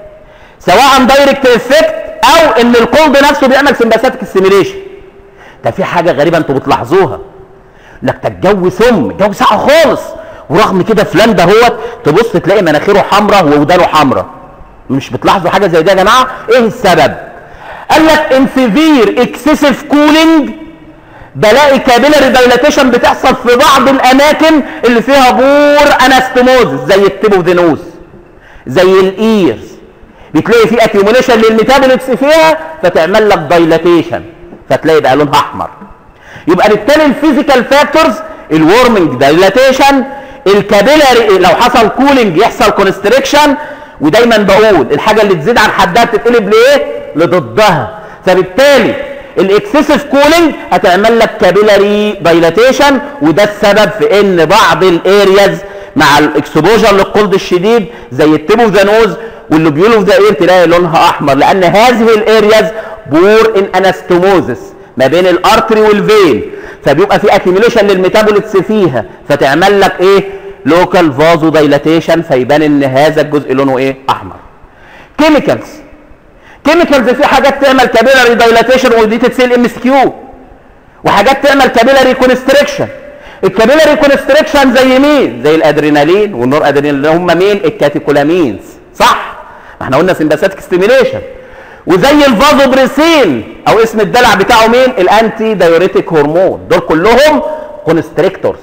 سواء دايركت افكت او ان القلب نفسه بيعمل سمباثيك ستيميليشن ده في حاجه غريبه انتوا بتلاحظوها لك ده الجو سم الجو ساقع خالص ورغم كده فلان ده هو تبص تلاقي مناخيره حمراء وودانه حمراء مش بتلاحظوا حاجه زي ده يا جماعه ايه السبب قال لك ان سيفير اكسسيف كولينج بلاقي كابيلاري دايلاتيشن بتحصل في بعض الاماكن اللي فيها بور انستموزس زي التيبوفينوز زي الايرز بتلاقي في اكيوميليشن للميتابوليتس فيها فتعمل لك دايلاتيشن فتلاقي بقى لونها احمر يبقى بالتالي الفيزيكال فاكتورز الورمنج دايلاتيشن الكابيلاري لو حصل كولينج يحصل كونستريكشن ودايما بقول الحاجه اللي تزيد عن حدها بتتقلب لايه لضدها فبالتالي الاكسسيف كولينج هتعمل لك كابيلاري دايلاتيشن وده السبب في ان بعض الارياز مع الاكسبوجر للقلد الشديد زي التيب اوف ذا نوز واللي بيقولوا في ذا اير تلاقي لونها احمر لان هذه الارياز بور ان انستوموزس ما بين الارتري والفين فبيبقى في اكيميليشن للميتابوليتس فيها فتعمل لك ايه لوكال فازو دايلاتيشن فيبان ان هذا الجزء لونه ايه احمر كيميكالز كيميكالز في حاجات تعمل كابيلاري دايلاتيشن ودي تتسال ام اس كيو وحاجات تعمل كابيلاري كونستريكشن الكابيلاري كونستريكشن زي مين زي الادرينالين والنور ادرينالين اللي هم مين الكاتيكولامينز صح ما احنا قلنا سمباثيك ستيميليشن وزي الفازوبريسين او اسم الدلع بتاعه مين الانتي دايوريتيك هرمون دول كلهم كونستريكتورز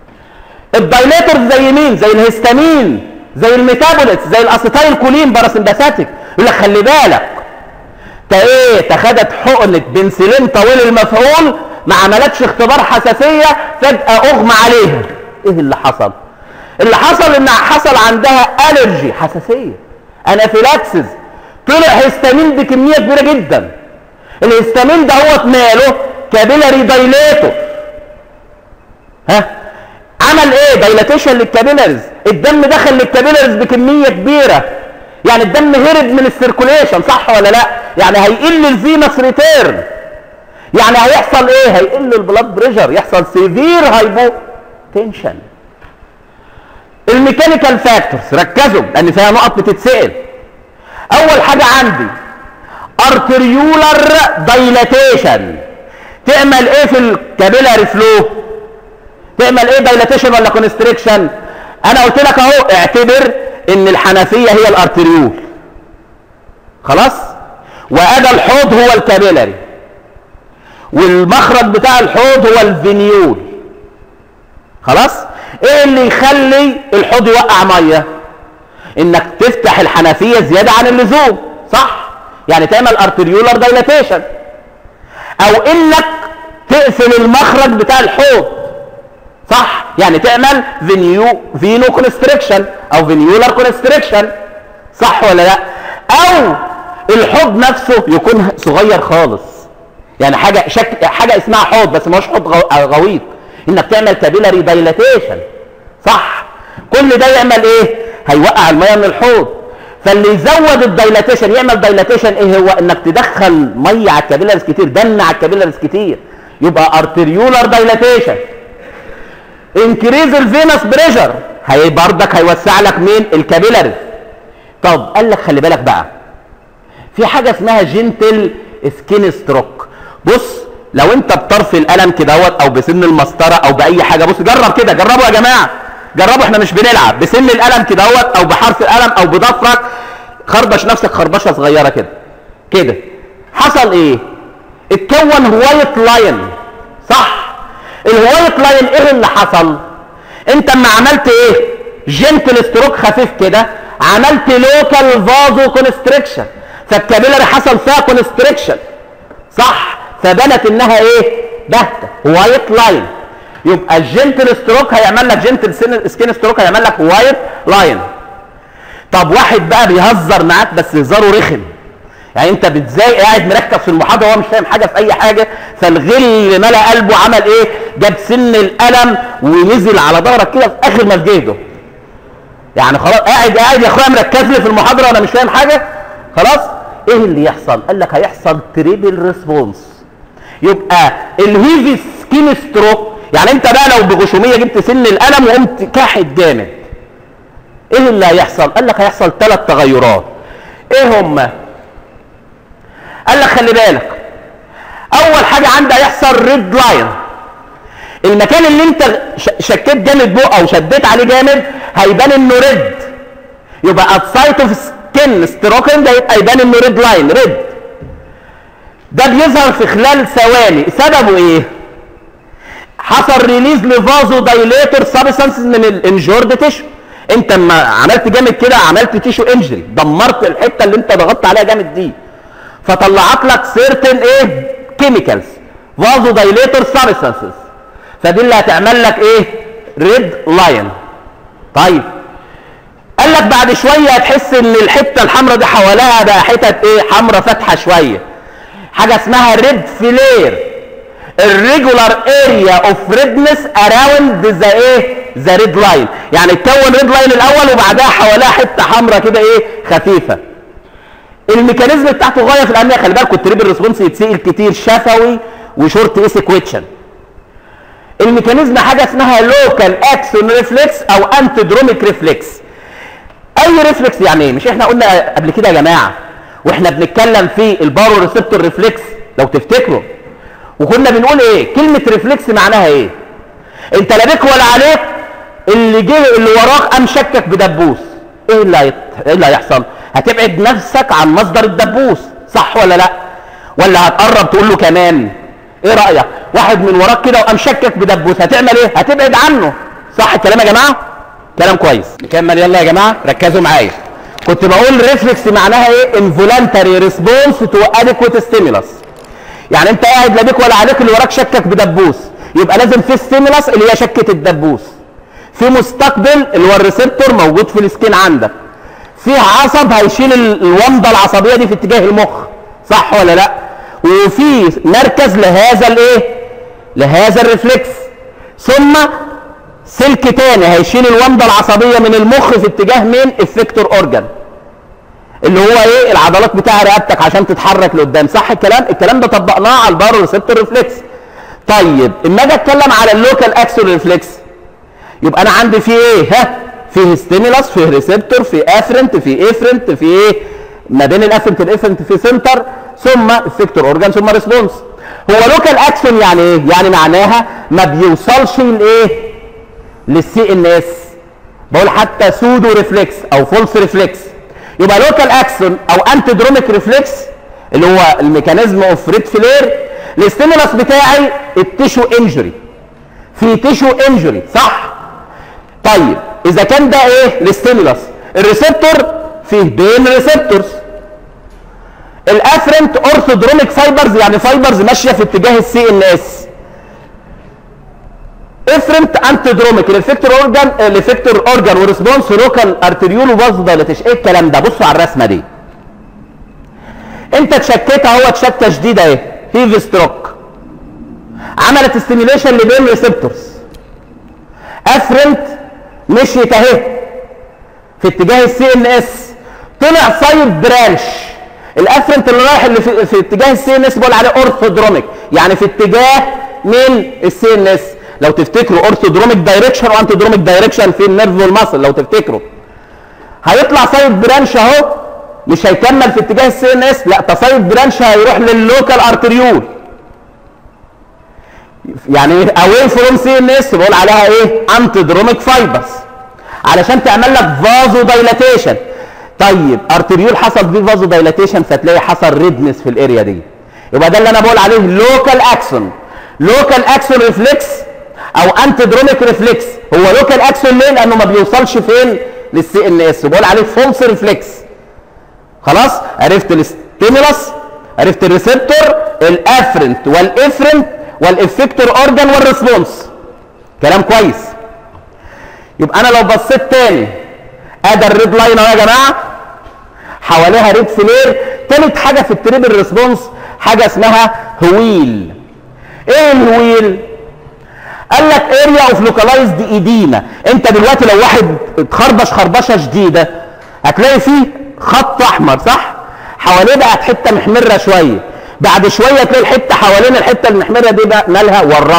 الدايليتورز زي مين زي الهستامين زي الميتابوليتس زي الاسيتايل كولين باراسمباثيك يقول لك خلي بالك تا ايه تاخدت حقنه بنسلين طويل المفعول ما عملتش اختبار حساسيه فجاه اغمى عليها ايه اللي حصل اللي حصل ان حصل عندها الرجي حساسيه انافيلاكسز طلع هيستامين بكميه كبيره جدا الهستامين ده هو ماله كابيلاري دايليتور ها عمل ايه دايلاتيشن للكابيلاريز الدم دخل للكابيلاريز بكميه كبيره يعني الدم هرب من السيركوليشن صح ولا لا يعني هيقل الفينس ريتيرن يعني هيحصل ايه هيقل البلاد بريشر يحصل سيفير هايبو تنشن الميكانيكال فاكتورز ركزوا لان فيها نقط بتتسال اول حاجه عندي ارتريولر دايلاتيشن تعمل ايه في الكابيلاري فلو تعمل ايه دايلاتيشن ولا كونستريكشن انا قلت لك اهو اعتبر ان الحنفيه هي الارتريول خلاص وادى الحوض هو الكابيلاري والمخرج بتاع الحوض هو الفينيول خلاص ايه اللي يخلي الحوض يوقع ميه انك تفتح الحنفيه زياده عن اللزوم صح يعني تعمل ارتريولر دايلاتيشن او انك تقفل المخرج بتاع الحوض صح يعني تعمل فينيو فينو كونستريكشن او فينيولر كونستريكشن صح ولا لا او الحوض نفسه يكون صغير خالص يعني حاجه شكل حاجه اسمها حوض بس ما هوش حوض غويط انك تعمل كابيلاري دايلاتيشن صح كل ده يعمل ايه هيوقع الميه من الحوض فاللي يزود الدايلاتيشن يعمل دايلاتيشن ايه هو انك تدخل ميه على الكابيلاريز كتير دم على الكابيلاريز كتير يبقى ارتريولر دايلاتيشن انكريز الفينس بريشر هي بردك هيوسع لك مين الكابيلاريز طب قال لك خلي بالك بقى في حاجه اسمها جنتل سكين ستروك بص لو انت بطرف القلم كدهوت او بسن المسطره او باي حاجه بص جرب كده جربوا يا جماعه جربوا احنا مش بنلعب بسن القلم كدهوت او بحرف القلم او بضفرك خربش نفسك خربشه صغيره كده كده حصل ايه اتكون هوايه لاين صح الوايت لاين ايه اللي حصل انت اما عملت ايه جنتل ستروك خفيف كده عملت لوكال فازو كونستريكشن فالكابيلاري حصل فيها كونستريكشن صح فبنت انها ايه باهته وايت لاين يبقى الجنتل ستروك هيعمل لك جنتل سكين ستروك هيعمل لك وايت لاين طب واحد بقى بيهزر معاك بس هزاره رخم يعني انت بتزاي قاعد مركز في المحاضره وهو مش فاهم حاجه في اي حاجه فالغل ملا قلبه عمل ايه جاب سن القلم ونزل على ظهرك كده في اخر ما في جهده يعني خلاص قاعد قاعد يا اخويا مركز لي في المحاضره وانا مش فاهم حاجه خلاص ايه اللي يحصل قال لك هيحصل تريبل ريسبونس يبقى الهيفي اسكيم ستروك يعني انت بقى لو بغشوميه جبت سن القلم وقمت كاحت جامد ايه اللي هيحصل قال لك هيحصل ثلاث تغيرات ايه هما قال لك خلي بالك اول حاجه عندها يحصل ريد لاين المكان اللي انت شكيت جامد بقه او شديت عليه جامد هيبان انه ريد يبقى ات سايت اوف سكين ستروكن ده يبقى يبان انه ريد لاين ريد ده بيظهر في خلال ثواني سببه ايه حصل ريليز لفازو دايليتور سبستانسز من الانجورد تيشو انت لما عملت جامد كده عملت تيشو انجري دمرت الحته اللي انت ضغطت عليها جامد دي فطلعت لك سيرتن ايه كيميكالز فازو دايليتور سبستانسز فدي اللي هتعمل لك ايه ريد لاين طيب قال لك بعد شويه هتحس ان الحته الحمراء دي حواليها بقى حتت ايه حمراء فاتحه شويه حاجه اسمها ريد فلير الريجولار اريا اوف ريدنس اراوند ذا ايه ذا ريد لاين يعني اتكون ريد لاين الاول وبعدها حواليها حته حمراء كده ايه خفيفه الميكانيزم بتاعته غايه في الاهميه خلي بالك التريب الريسبونس يتسال كتير شفوي وشورت ايس كويتشن الميكانيزم حاجه اسمها لوكال اكسون ريفلكس او انتدروميك ريفلكس اي ريفلكس يعني ايه مش احنا قلنا قبل كده يا جماعه واحنا بنتكلم في البارو ريسبتور ريفلكس لو تفتكروا وكنا بنقول ايه كلمه ريفلكس معناها ايه انت لا بيك ولا عليك اللي جه اللي وراك قام شكك بدبوس ايه اللي هيت... ايه اللي هيحصل هتبعد نفسك عن مصدر الدبوس صح ولا لا ولا هتقرب تقول له كمان ايه رايك واحد من وراك كده وقام شكك بدبوس هتعمل ايه هتبعد عنه صح الكلام يا جماعه كلام كويس نكمل يلا يا جماعه ركزوا معايا كنت بقول ريفلكس معناها ايه انفولانتري ريسبونس تو اديكويت ستيمولس يعني انت قاعد لا بيك ولا عليك اللي وراك شكك بدبوس يبقى لازم في ستيمولس اللي هي شكه الدبوس في مستقبل اللي هو الريسبتور موجود في السكين عندك في عصب هيشيل الومضه العصبيه دي في اتجاه المخ صح ولا لا وفي مركز لهذا الايه لهذا الريفلكس ثم سلك تاني هيشيل الومضه العصبيه من المخ في اتجاه مين الفيكتور اورجان اللي هو ايه العضلات بتاع رقبتك عشان تتحرك لقدام صح الكلام الكلام ده طبقناه على البارو ريسبتور ريفلكس طيب اما اجي اتكلم على اللوكال اكسون ريفلكس يبقى انا عندي فيه ايه ها فيه ستيمولس فيه ريسبتور فيه افرنت فيه افرنت فيه ايه ما بين الافرنت والافرنت في سنتر ثم افكتور اورجان ثم ريسبونس هو لوكال اكشن يعني ايه يعني معناها ما بيوصلش لايه للسي ان اس بقول حتى سودو ريفلكس او فولس ريفلكس يبقى لوكال اكشن او انتدروميك ريفلكس اللي هو الميكانيزم اوف ريد فلير الاستيمولس بتاعي التيشو انجري في تيشو انجري صح طيب اذا كان ده ايه الاستيمولس الريسبتور فيه بين ريسبتورز الافرنت اورثودروميك فايبرز يعني فايبرز ماشيه في اتجاه السي ان اس افرنت انتدروميك الافكتور اورجان الافكتور اورجان وريسبونس لوكال ارتريول وفازو دايلاتيشن ايه الكلام ده بصوا على الرسمه دي انت اتشكيت اهو شكه شديده اهي هيفي ستروك عملت ستيميوليشن لبين ريسبتورز افرنت مشيت اهي في اتجاه السي ان اس طلع سايد برانش الافرنت اللي رايح اللي في, في اتجاه السي ان اس بقول عليه اورثودروميك يعني في اتجاه من السي ان اس لو تفتكروا اورثودروميك دايركشن وانتودروميك دايركشن في النيرف والمصل لو تفتكروا هيطلع سايد برانش اهو مش هيكمل في اتجاه السي ان اس لا ده سايد برانش هيروح لللوكال ارتريول يعني اواي فروم سي ان اس بقول عليها ايه انتودروميك فايبرز علشان تعمل لك فازو دايلاتيشن طيب ارتريول حصل فيه فازو دايلاتيشن فتلاقي حصل ريدنس في الاريا دي يبقى ده اللي انا بقول عليه لوكال اكسون لوكال اكسون ريفلكس او انتدروميك ريفلكس هو لوكال اكسون ليه لانه ما بيوصلش فين للسي ان اس بقول عليه فولس ريفلكس خلاص عرفت الستيمولس عرفت الريسبتور الافرنت والافرنت والافكتور اورجان والريسبونس كلام كويس يبقى انا لو بصيت تاني ادي الريد لاين اهو يا جماعه حواليها ريد فلير تالت حاجه في التريبل ريسبونس حاجه اسمها هويل ايه الهويل قال لك اريا اوف لوكالايزد ايديما انت دلوقتي لو واحد اتخربش خربشه شديده هتلاقي فيه خط احمر صح حواليه بقت حته محمره شويه بعد شويه تلاقي الحته حوالين الحته المحمره دي بقى مالها ورمت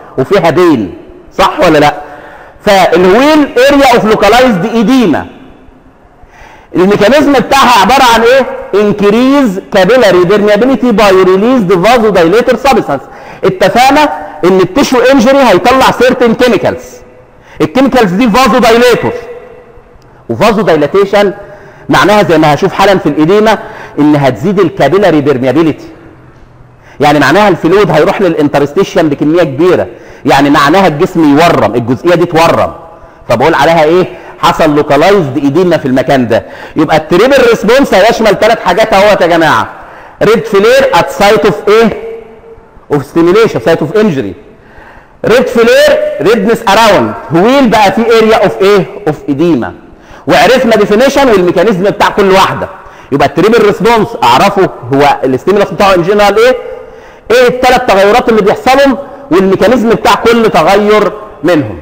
وفيها بين صح ولا لا فالويل اريا اوف لوكالايزد ايديما الميكانيزم بتاعها عباره عن ايه انكريز كابيلاري بيرميابيليتي باي ريليزد فازو دايليتر سبستانس اتفقنا ان التشو انجري هيطلع سيرتن كيميكالز الكيميكالز دي فازو دايليتور وفازو دايلاتيشن معناها زي ما هشوف حالا في الإديمة ان هتزيد الكابيلاري بيرميابيليتي يعني معناها الفلويد هيروح للانترستيشن بكميه كبيره يعني معناها الجسم يورم الجزئيه دي تورم فبقول عليها ايه حصل لوكالايزد ايديما في المكان ده يبقى التريبل ريسبونس هيشمل ثلاث حاجات اهوت يا جماعه ريد فلير ات سايت اوف ايه اوف ستيميليشن سايت اوف انجري ريد فلير ريدنس اراوند ويل بقى في اريا اوف ايه اوف ايديما وعرفنا ديفينيشن والميكانيزم بتاع كل واحده يبقى التريبل ريسبونس اعرفه هو الاستيمولاس بتاعه ان جنرال ايه ايه الثلاث تغيرات اللي بيحصلهم والميكانيزم بتاع كل تغير منهم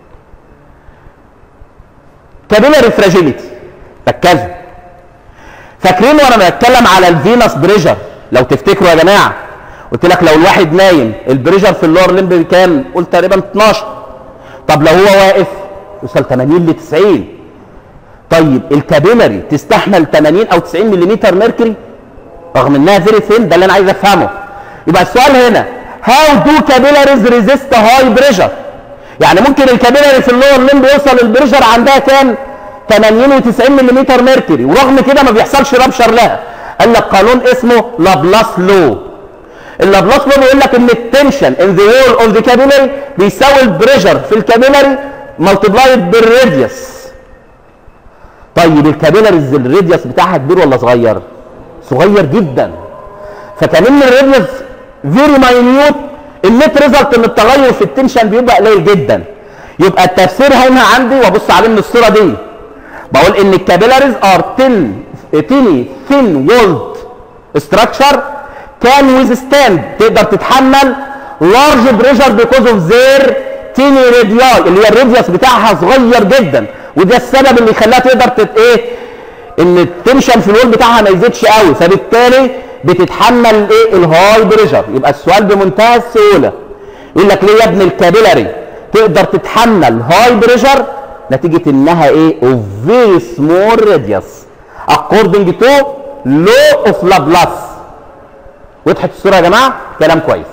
كابيلاري فراجيليتي ركزوا فاكرين وانا بتكلم على الفينس بريشر لو تفتكروا يا جماعه قلت لك لو الواحد نايم البريشر في اللور لمب كام قلت تقريبا 12 طب لو هو واقف يوصل 80 ل 90 طيب الكابيلاري تستحمل 80 او 90 ملم ميركوري رغم انها فيري ثين ده اللي انا عايز افهمه يبقى السؤال هنا هاو دو كابيلاريز ريزيست هاي بريشر يعني ممكن الكابيلاري في اللور لمب يوصل البريشر عندها كام 80 و90 ملم ميركوري ورغم كده ما بيحصلش رابشر لها قال لك قانون اسمه لابلاس لو اللابلاس لو بيقول لك ان التنشن ان ذا وول اوف ذا كابيلاري بيساوي البريشر في الكابيلاري ملتبلايد بالراديوس طيب الكابيلاريز الراديوس بتاعها كبير ولا صغير صغير جدا فكمان الراديوس فيري ماينيوت النت ريزلت ان التغير في التنشن بيبقى قليل جدا يبقى التفسير هنا عندي وابص عليه من الصوره دي بقول ان الكابيلاريز ار تين تيني ثين وولد ستراكشر كان ويزستاند تقدر تتحمل لارج بريشر بيكوز اوف زير تيني رادياي اللي هي الراديوس بتاعها صغير جدا وده السبب اللي يخليها تقدر تت ايه ان التنشن في الوول بتاعها ما يزيدش قوي فبالتالي بتتحمل ايه الهاي بريشر يبقى السؤال بمنتهى السهوله يقول لك ليه يا ابن الكابيلاري تقدر تتحمل هاي بريشر نتيجه انها ايه اوف فيري سمول راديوس according to law of Laplace وضحت الصوره يا جماعه كلام كويس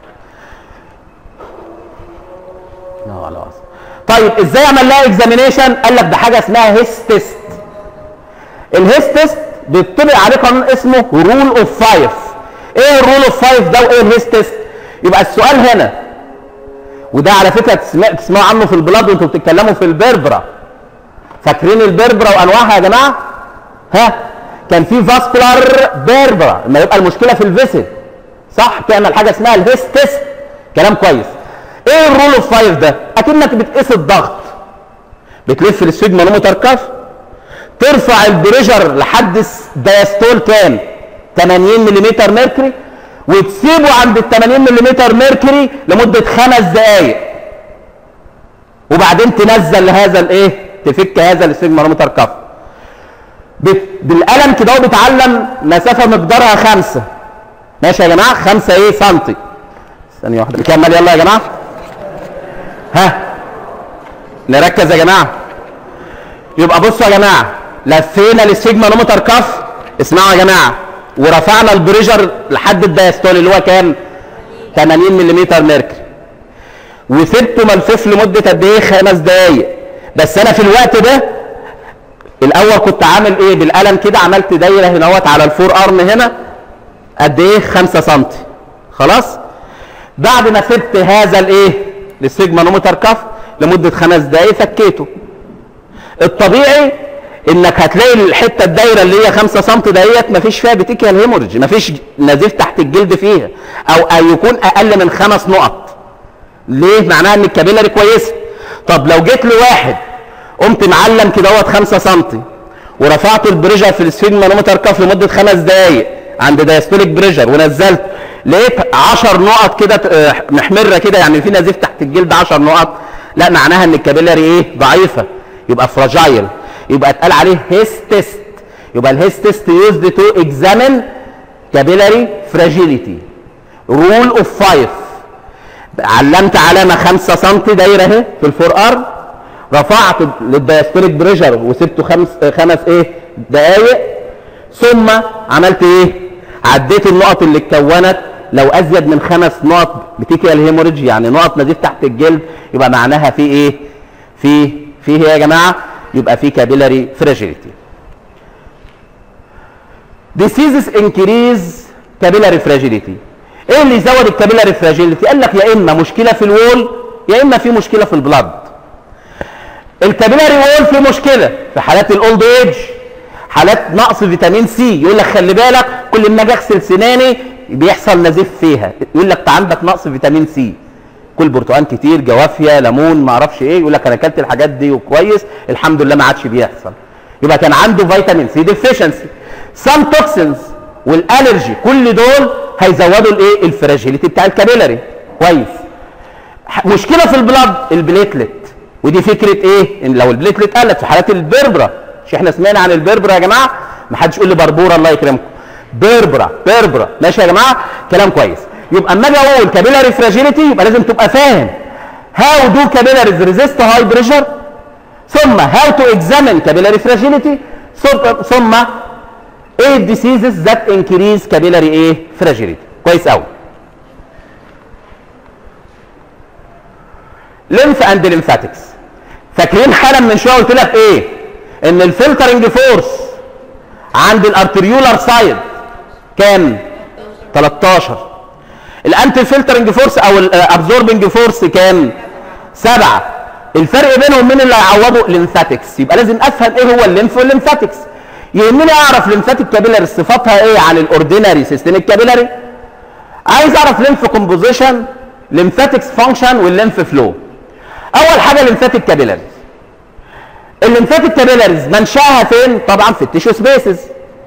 لا خلاص طيب ازاي اعمل لها اكزامينيشن قال لك بحاجه اسمها هيس تيست الهيس تيست بيطبق عليه قانون اسمه رول اوف فايف ايه الرول اوف فايف ده وايه الهيس تيست يبقى السؤال هنا وده على فكره تسمع تسمعوا عنه في البلاد وانتوا بتتكلموا في البربرا فاكرين البربرا وانواعها يا جماعه ها كان في فاسكولار بيربرا لما يبقى المشكله في الفيسل صح تعمل حاجه اسمها الهيس تيست كلام كويس ايه الرول اوف فايف ده اكنك بتقيس الضغط بتلف السيجمانومتر كف ترفع البريشر لحد دايستول كام 80 ملم ميركوري وتسيبه عند ال 80 ملم ميركوري لمده خمس دقائق وبعدين تنزل هذا الايه تفك هذا السيجمانومتر كف بالقلم كده هو بيتعلم مسافه مقدارها خمسة ماشي يا جماعه خمسة ايه سنتي ثانيه واحده نكمل يلا يا جماعه ها نركز يا جماعه يبقى بصوا يا جماعه لفينا للسيجما نومتر كف اسمعوا يا جماعه ورفعنا البريشر لحد الدايستول اللي هو كام 80 ملم ميركوري وسبته ملفوف لمده قد ايه خمس دقايق بس انا في الوقت ده الاول كنت عامل ايه بالقلم كده عملت دايره هنا اهوت على الفور ارم هنا قد ايه 5 سم خلاص بعد ما سبت هذا الايه للسيجما نومتر كف لمده خمس دقايق فكيته الطبيعي انك هتلاقي الحته الدايره اللي هي 5 سم ديت مفيش فيها بتيكيال هيموريج مفيش نزيف تحت الجلد فيها او أن يكون اقل من خمس نقط ليه معناها ان الكابيلاري كويسه طب لو جيت لواحد قمت معلم كده اهوت 5 سم ورفعت البريشر في السفينمانومتر كف لمده خمس دقائق عند دايستوليك بريشر ونزلت لقيت 10 نقط كده محمره كده يعني في نزيف تحت الجلد 10 نقط لا معناها ان الكابيلاري ايه ضعيفه يبقى فراجايل يبقى اتقال عليه هيس تيست يبقى الهيس تيست يوزد تو اكزامين كابيلاري فراجيليتي رول اوف فايف علمت علامه 5 سم دايره اهي في الفور ارم رفعت للدايستوليك بريشر وسبته خمس خمس ايه دقائق ثم عملت ايه عديت النقط اللي اتكونت لو ازيد من خمس نقط بتيكيال هيموريدج يعني نقط نزيف تحت الجلد يبقى معناها في ايه في في ايه يا جماعه يبقى في كابيلاري فراجيليتي diseases increase capillary fragility ايه اللي يزود الكابيلاري فراجيليتي قال لك يا اما مشكله في الوول يا اما في مشكله في البلاد الكابيلاري وول في مشكله في حالات الاولد ايج حالات نقص فيتامين سي يقول لك خلي بالك كل ما اجي اغسل سناني بيحصل نزيف فيها يقول لك انت عندك نقص فيتامين سي كل برتقال كتير جوافيا ليمون ما اعرفش ايه يقول لك انا اكلت الحاجات دي وكويس الحمد لله ما عادش بيحصل يبقى كان عنده فيتامين سي ديفيشنسي سام توكسينز والالرجي كل دول هيزودوا الايه الفراجيليتي بتاع الكابيلاري كويس مشكله في البلاد البليتلت ودي فكره ايه ان لو البليتلت قلت في حالات البربره مش احنا سمعنا عن البربره يا جماعه ما حدش يقول لي بربوره الله يكرمكم بربره بربره ماشي يا جماعه كلام كويس يبقى اما اجي اقول كابيلاري فراجيليتي يبقى لازم تبقى فاهم هاو دو كابيلاريز ريزيست هاي بريشر ثم هاو تو اكزامين كابيلاري فراجيليتي ثم ايه الديسيزز ذات انكريز كابيلاري ايه فراجيليتي كويس قوي ليمف اند ليمفاتكس فاكرين حالا من شويه قلت لك ايه ان الفلترنج فورس عند الارتريولار سايد كام 13 الانتي فلترنج فورس او الابزوربنج فورس كام 7 الفرق بينهم مين اللي هيعوضه ليمفاتكس يبقى لازم افهم ايه هو الليمف والليمفاتكس يهمني اعرف ليمفاتيك كابيلاري صفاتها ايه عن الاورديناري سيستميك كابيلاري عايز اعرف ليمف كومبوزيشن ليمفاتكس فانكشن والليمف فلو اول حاجه ليمفاتيك كابيلاريز الليمفاتيك كابيلاريز منشاها فين طبعا في التيشو سبيسز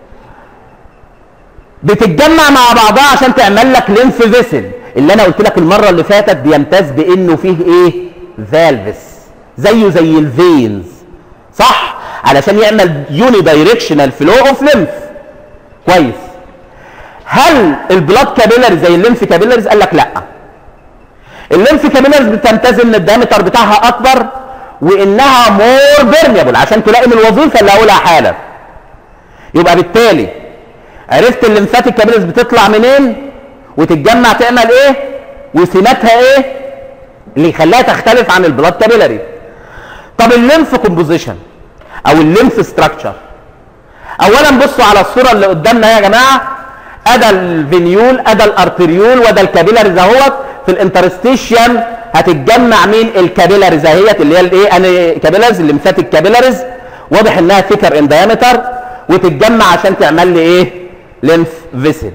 بتتجمع مع بعضها عشان تعمل لك ليمف فيسل اللي انا قلت لك المره اللي فاتت بيمتاز بانه فيه ايه فالفس زيه زي الفينز صح علشان يعمل يوني دايركشنال فلو اوف ليمف كويس هل البلاد كابيلاري زي الليمف كابيلاريز قال لك لا الليمف كابيلاريز بتمتاز ان الدايمتر بتاعها اكبر وانها مور بيرميبل عشان تلائم الوظيفه اللي هقولها حالا يبقى بالتالي عرفت الليمفاتيك كابيلاريز بتطلع منين وتتجمع تعمل ايه وسماتها ايه اللي يخليها تختلف عن البلاد كابيلاري طب الليمف كومبوزيشن او الليمف ستراكشر اولا بصوا على الصوره اللي قدامنا يا جماعه ادا الفينيول ادا الارتريول ودا الكابيلاريز اهوت في الانترستيشيم هتتجمع مين الكابيلاريز اهيت اللي هي الايه انا كابيلاريز الليمفاتيك كابيلاريز واضح انها ثيكر ان دايمتر وتتجمع عشان تعمل لي ايه ليمف فيسل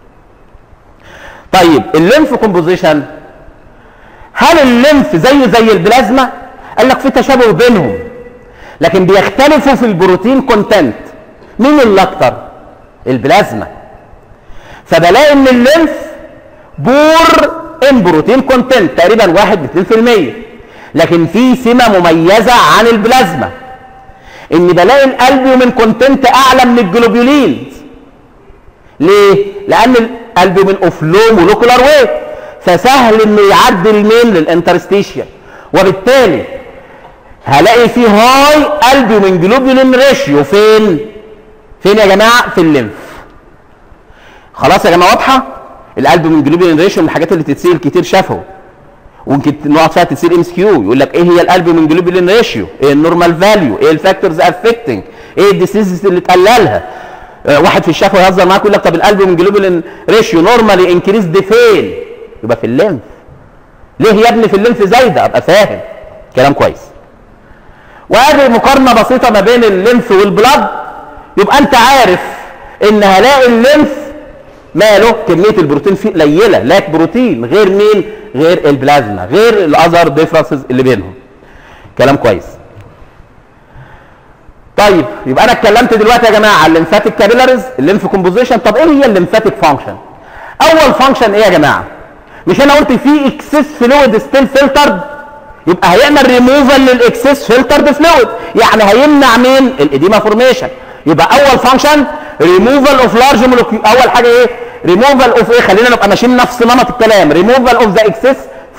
طيب الليمف كومبوزيشن هل الليمف زيه زي البلازما قال لك في تشابه بينهم لكن بيختلفوا في البروتين كونتنت مين اللي اكتر البلازما فبلاقي ان الليمف بور ان بروتين كونتنت تقريبا 1 ل 2% لكن في سمه مميزه عن البلازما ان بلاقي الالبيومين كونتنت اعلى من الجلوبولينز ليه لان الالبيومين اوف لو مولكولار ويت فسهل انه يعدي المين للانترستيشيا وبالتالي هلاقي فيه هاي البيومين جلوبولين ريشيو فين فين يا جماعه في الليمف خلاص يا جماعه واضحه الالبومين جلوبولين ريشيو من الحاجات اللي تتسال كتير شافه وممكن نقعد فيها تسال ام اس كيو يقول لك ايه هي الالبومين جلوبولين ريشيو ايه النورمال فاليو ايه الفاكتورز افكتنج ايه الديسيزز اللي تقللها آه واحد في الشفوي يهزر معاك يقول لك طب الالبومين جلوبولين ريشيو نورمالي انكريز دي فين يبقى في الليمف ليه يا ابني في الليمف زايده ابقى فاهم كلام كويس وهذه مقارنه بسيطه ما بين الليمف والبلاد يبقى انت عارف ان هلاقي الليمف ماله كميه البروتين فيه قليله لاك بروتين غير مين غير البلازما غير الاذر ديفرنسز اللي بينهم كلام كويس طيب يبقى انا اتكلمت دلوقتي يا جماعه على الليمفاتيك كابيلاريز الليمف كومبوزيشن طب ايه هي الليمفاتيك فانكشن اول فانكشن ايه يا جماعه مش انا قلت في اكسس فلويد ستيل فلترد يبقى هيعمل ريموفال للاكسس فلترد فلويد يعني هيمنع مين الاديما فورميشن يبقى اول فانكشن ريموفال اوف لارج مولكيول اول حاجه ايه ريموفال اوف ايه خلينا نبقى ماشيين نفس نمط الكلام ريموفال اوف ذا اكسس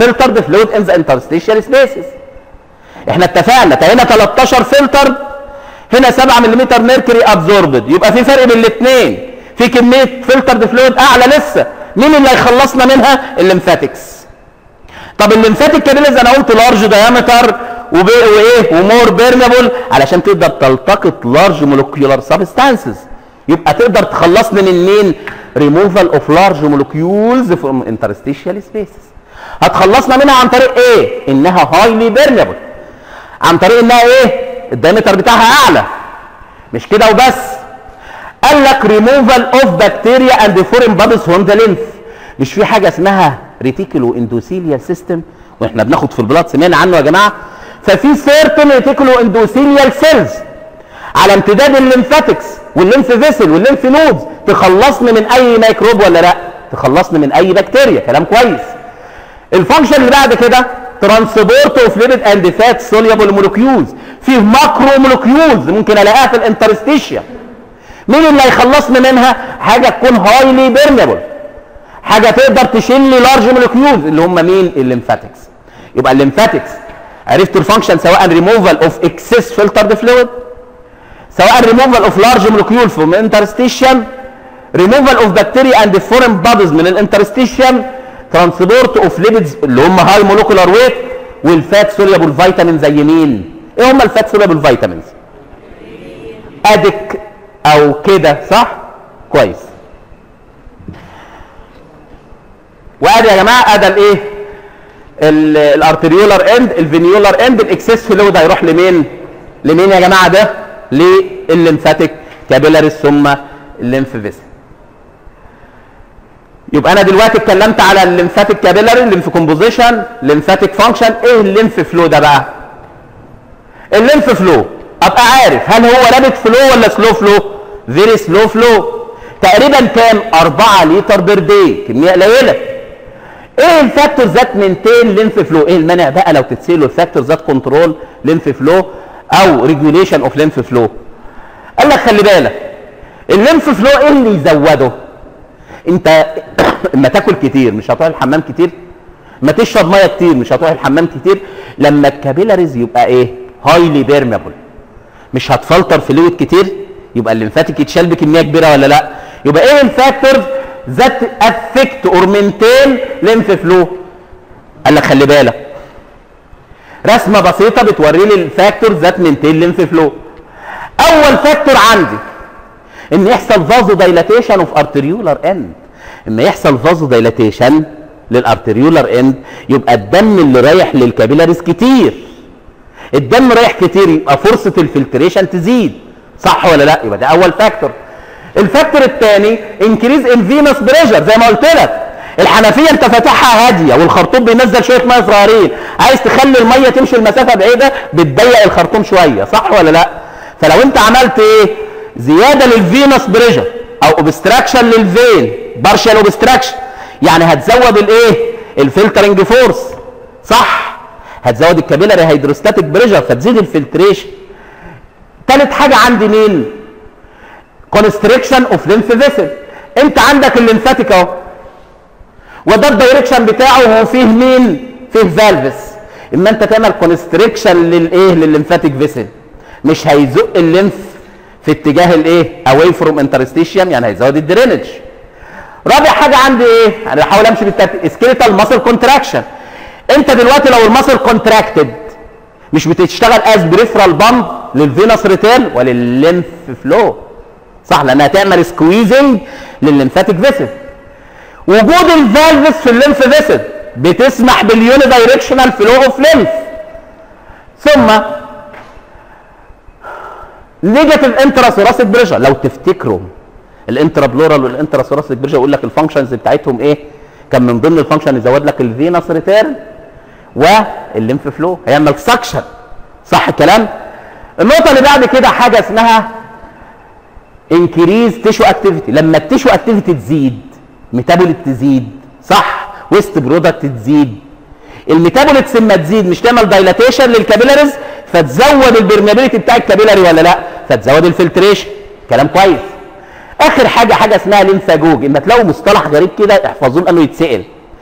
filtered fluid in the interstitial spaces احنا اتفقنا هنا 13 فلتر هنا 7 ملم ميركوري ابزوربد يبقى في فرق بين الاثنين في كميه فلترد فلويد اعلى لسه مين اللي هيخلصنا منها الليمفاتكس طب الليمفاتيك كابيلز انا قلت لارج دايمتر وايه ومور بيرمبل علشان تقدر تلتقط لارج مولكيولار سبستانسز يبقى تقدر تخلصني من مين ريموفال اوف لارج مولكيولز فروم انترستيشال سبيسز هتخلصنا منها عن طريق ايه انها هايلي بيرمبل عن طريق انها ايه الدايمتر بتاعها اعلى مش كده وبس قال لك ريموفال اوف بكتيريا اند فورين بادز فروم ذا لينف مش في حاجه اسمها ريتيكولو اندوثيليال سيستم واحنا بناخد في البلاد سمعنا عنه يا جماعه ففي سيرتن ريتيكولو اندوثيليال سيلز على امتداد الليمفاتكس والليمف فيسل والليمف نودز تخلصني من اي ميكروب ولا لا تخلصني من اي بكتيريا كلام كويس الفانكشن اللي بعد كده ترانسبورت اوف ليبيد اند فات سوليبل مولكيولز فيه ماكرو مولكيولز ممكن الاقيها في الانترستيشيا مين اللي هيخلصني منها حاجه تكون هايلي بيرمبل حاجه تقدر تشيل لي لارج مولكيولز اللي هم مين الليمفاتكس يبقى الليمفاتكس عرفت الفانكشن سواء ريموفال اوف اكسس فلترد فلويد سواء ريموفال اوف لارج مولكيول فروم انترستيشن ريموفال اوف بكتيريا اند فورين بادز من الانترستيشن ترانسبورت اوف ليبيدز اللي هم هاي مولكولار ويت والفات سوليبل فيتامين زي مين ايه هم الفات سوليبل فيتامينز ادك او كده صح كويس وادي يا جماعه ادي الايه الارتريولار اند الفينيولار اند الاكسس فلويد هيروح لمين لمين يا جماعه ده للليمفاتيك كابيلاريس ثم الليمف فيسل يبقى انا دلوقتي اتكلمت على الليمفاتيك كابيلاري الليمف كومبوزيشن ليمفاتيك فانكشن ايه الليمف فلو ده بقى الليمف فلو ابقى عارف هل هو رابط فلو ولا سلو فلو فيري سلو فلو تقريبا كام 4 لتر بير داي كميه قليله ايه الفاكتور ذات مينتين لينف فلو ايه المانع بقى لو تتسيله الفاكتور ذات كنترول لينف فلو او ريجوليشن اوف لينف فلو قال لك خلي بالك اللينف فلو ايه اللي يزوده انت اما تاكل كتير مش هتروح الحمام كتير ما تشرب ميه كتير مش هتروح الحمام كتير لما الكابيلاريز يبقى ايه هايلي بيرمبل مش هتفلتر فلويد كتير يبقى الليمفاتيك يتشال بكميه كبيره ولا لا يبقى ايه الفاكتورز ذات افكت اور مينتين ليمف فلو قال لك خلي بالك رسمه بسيطه بتوري لي الفاكتور ذات مينتين ليمف فلو اول فاكتور عندي ان يحصل فازو دايلاتيشن اوف ارتريولار اند اما يحصل فازو دايلاتيشن للارتريولار اند يبقى الدم اللي رايح للكابيلاريز كتير الدم رايح كتير يبقى فرصه الفلتريشن تزيد صح ولا لا يبقى ده اول فاكتور الفاكتور الثاني انكريز ان فينوس بريشر زي ما قلت لك الحنفيه انت فاتحها هاديه والخرطوم بينزل شويه ميه صغيرين عايز تخلي الميه تمشي المسافه بعيده بتضيق الخرطوم شويه صح ولا لا فلو انت عملت ايه زياده للفينوس بريشر او اوبستراكشن للفين بارشال اوبستراكشن يعني هتزود الايه الفلترنج فورس صح هتزود الكابيلاري هيدروستاتيك بريشر فتزيد الفلتريشن ثالث حاجه عندي مين كونستريكشن اوف ليمف فيسل انت عندك الليمفاتيك اهو وده الدايركشن بتاعه هو فيه مين فيه فالفس اما انت تعمل كونستريكشن للايه للليمفاتيك فيسل مش هيزق الليمف في اتجاه الايه اواي فروم انترستيشن يعني هيزود الدرينج رابع حاجه عندي ايه انا بحاول امشي بالترتيب سكيليتال ماسل كونتراكشن انت دلوقتي لو الماسل كونتراكتد مش بتشتغل از بريفرال بامب للفينوس ريتيرن وللليمف فلو صح لانها تعمل سكويزنج للليمفاتيك فيسل وجود الفالفس في الليمف فيسل بتسمح باليوني دايركشنال فلو اوف ليمف ثم نيجاتيف انترا ثوراسيك بريشر لو تفتكروا الانترا بلورال والانترا ثوراسيك بريشر يقول لك الفانكشنز بتاعتهم ايه كان من ضمن الفانكشن يزود لك الفينوس ريتيرن والليمف فلو هيعمل سكشن صح الكلام النقطه اللي بعد كده حاجه اسمها انكريز تيشو اكتيفيتي لما التيشو اكتيفيتي تزيد ميتابوليت تزيد صح ويست برودكت تزيد الميتابوليتس اما تزيد مش تعمل دايلاتيشن للكابيلاريز فتزود البرميابيليتي بتاع الكابيلاري ولا لا فتزود الفلتريشن كلام كويس اخر حاجه حاجه اسمها لينفاجوج اما تلاقوا مصطلح غريب كده احفظوه لانه يتسال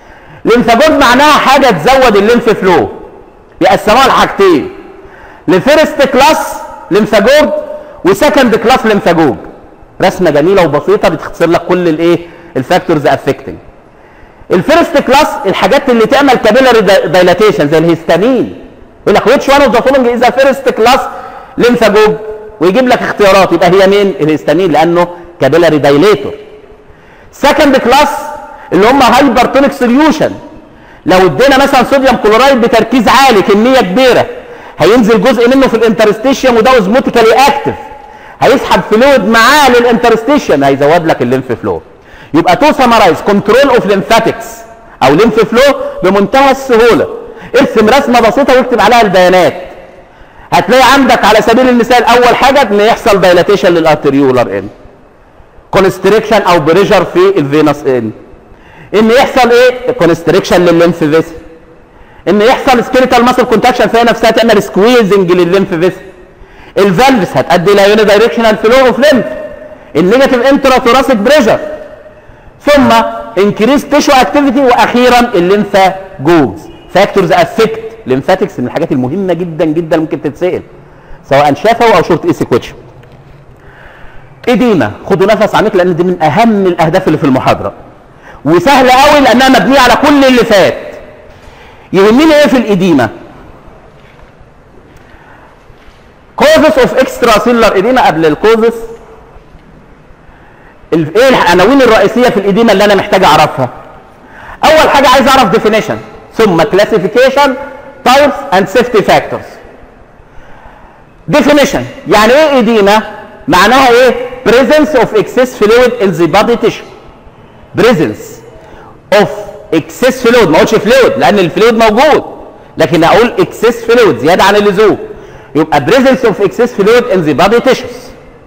ليمفاجوج معناها حاجه تزود الليمف فلو يقسموها لحاجتين لفيرست كلاس ليمفاجوج وسكند كلاس ليمفاجوج رسمه جميله وبسيطه بتختصر لك كل الايه الفاكتورز افكتنج الفيرست كلاس الحاجات اللي تعمل كابيلاري دايلاتيشن زي الهستامين يقول لك ويتش وان اوف ذا فولوينج از فيرست كلاس ليمفاجوج ويجيب لك اختيارات يبقى هي مين الهستامين لانه كابيلاري دايليتور سكند كلاس اللي هم هايبرتونيك سوليوشن لو ادينا مثلا صوديوم كلورايد بتركيز عالي كميه كبيره هينزل جزء منه في الانترستيشيوم وده اوزموتيكالي اكتف هيسحب فلويد معاه للانترستيشن هيزود لك الليمف فلو يبقى تو سمرايز كنترول اوف ليمفاتكس او ليمف فلو بمنتهى السهوله ارسم رسمه بسيطه واكتب عليها البيانات هتلاقي عندك على سبيل المثال اول حاجه ان يحصل دايلاتيشن للارتريولار ان كونستريكشن او بريشر في الفينوس ان ان يحصل ايه كونستريكشن للليمف فيسل ان يحصل سكيليتال ماسل كونتاكشن فهي نفسها تعمل سكويزنج للليمف فيسل الفالفز هتؤدي الى يوني دايركشنال فلو اوف ليمف النيجاتيف انترا ثوراسيك بريشر ثم انكريز تيشو اكتيفيتي واخيرا الليمفا جوز فاكتورز افكت ليمفاتكس من الحاجات المهمه جدا جدا ممكن تتسال سواء شافوا او شورت اي سيكويتشن اديمه خدوا نفس عميق لان دي من اهم الاهداف اللي في المحاضره وسهله قوي لانها مبنيه على كل اللي فات يهمني ايه في الاديمه كوزس اوف اكسترا سيلر اديما قبل الكوزس ايه العناوين الرئيسيه في الاديمه اللي انا محتاج اعرفها اول حاجه عايز اعرف ديفينيشن ثم كلاسيفيكيشن تايبس اند سيفتي فاكتورز ديفينيشن يعني ايه اديمه معناها ايه presence of excess fluid in the body tissue presence of excess fluid ما اقولش فلويد لان الفلويد موجود لكن اقول excess fluid زياده عن اللزوم يبقى presence of excess fluid in the body tissues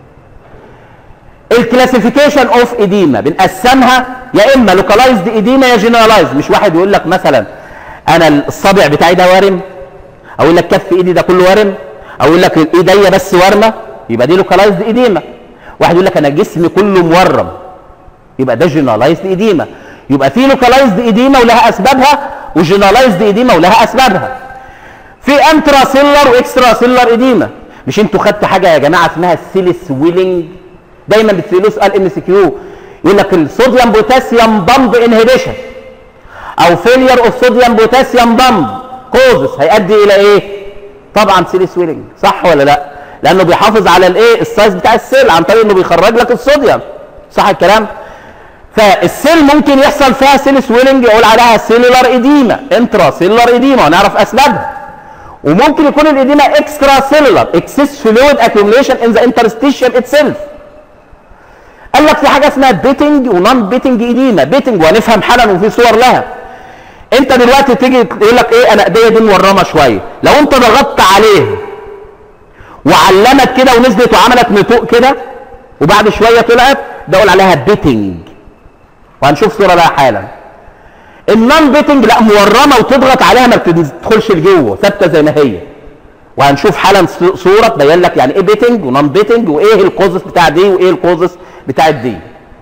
الكلاسيفيكيشن اوف اديما بنقسمها يا اما لوكالايزد اديما يا جنرالايزد مش واحد يقول لك مثلا انا الصابع بتاعي ده وارم او يقول لك كف ايدي ده كله وارم او يقول لك ايديا بس وارمه يبقى دي لوكالايزد اديما واحد يقول لك انا جسمي كله مورم يبقى ده جنرالايزد اديما يبقى في لوكالايزد اديما ولها اسبابها وجنرالايزد اديما ولها اسبابها في انترا سيلر واكسترا سيلر اديما مش انتوا خدتوا حاجه يا جماعه اسمها السيلس ويلنج دايما بتسالوه سؤال ام سي كيو يقول لك الصوديوم بوتاسيوم بامب انهبيشن او فيلير اوف صوديوم بوتاسيوم بامب كوزس هيؤدي الى ايه طبعا سيلس ويلنج صح ولا لا لانه بيحافظ على الايه السايز بتاع السيل عن طريق انه بيخرج لك الصوديوم صح الكلام فالسيل ممكن يحصل فيها سيلس ويلنج يقول عليها سيلولار ايديما انترا سيلولار ايديما ونعرف اسبابها وممكن يكون الاديما اكسترا سيلولار اكسس فلويد اكيوميليشن ان ذا انترستيشن اتسيلف قال لك في حاجه اسمها بيتنج ونون بيتنج اديما بيتنج وهنفهم حالا وفي صور لها انت دلوقتي تيجي يقول لك ايه انا ايديا دي مورمه شويه لو انت ضغطت عليه وعلمت كده ونزلت وعملت نتوء كده وبعد شويه طلعت ده اقول عليها بيتنج وهنشوف صوره لها حالا النون بيتنج لا مورمه وتضغط عليها ما بتدخلش لجوه ثابته زي ما هي وهنشوف حالا صوره تبين لك يعني ايه بيتنج ونون بيتنج وايه الكوزس بتاع دي وايه الكوزس بتاع دي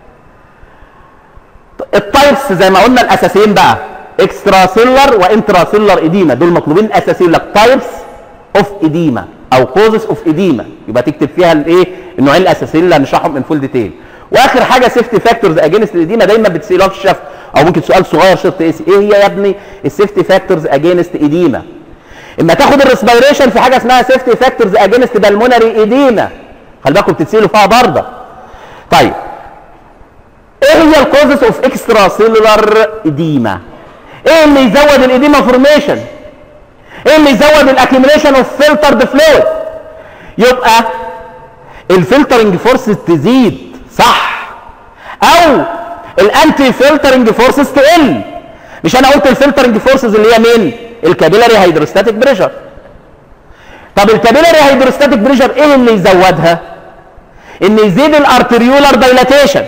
التايبس زي ما قلنا الاساسيين بقى اكسترا سيلر وانترا سيلر اديما دول مطلوبين الاساسيين لك تايبس اوف اديما او كوزس اوف اديما يبقى تكتب فيها الايه النوعين الاساسيين اللي هنشرحهم ان فول ديتيل واخر حاجه سيفتي فاكتورز اجينست الاديما دايما بتسالوها في الشفا او ممكن سؤال صغير شرط ايه ايه هي يا ابني السيفتي فاكتورز اجينست اديما اما تاخد الريسبيريشن في حاجه اسمها سيفتي فاكتورز اجينست بالمونري اديما خلي بالكم بتتسالوا فيها برضه طيب ايه هي الكوزز اوف اكسترا سيلولار اديما ايه اللي يزود الاديما فورميشن ايه اللي يزود الاكيوميليشن اوف فلترد فلويد يبقى الفلترنج فورس تزيد صح او الانتي فلترنج فورسز تقل مش انا قلت الفلترنج فورسز اللي هي مين الكابيلاري هيدروستاتيك بريشر طب الكابيلاري هيدروستاتيك بريشر ايه اللي يزودها ان يزيد الارتريولار دايلاتيشن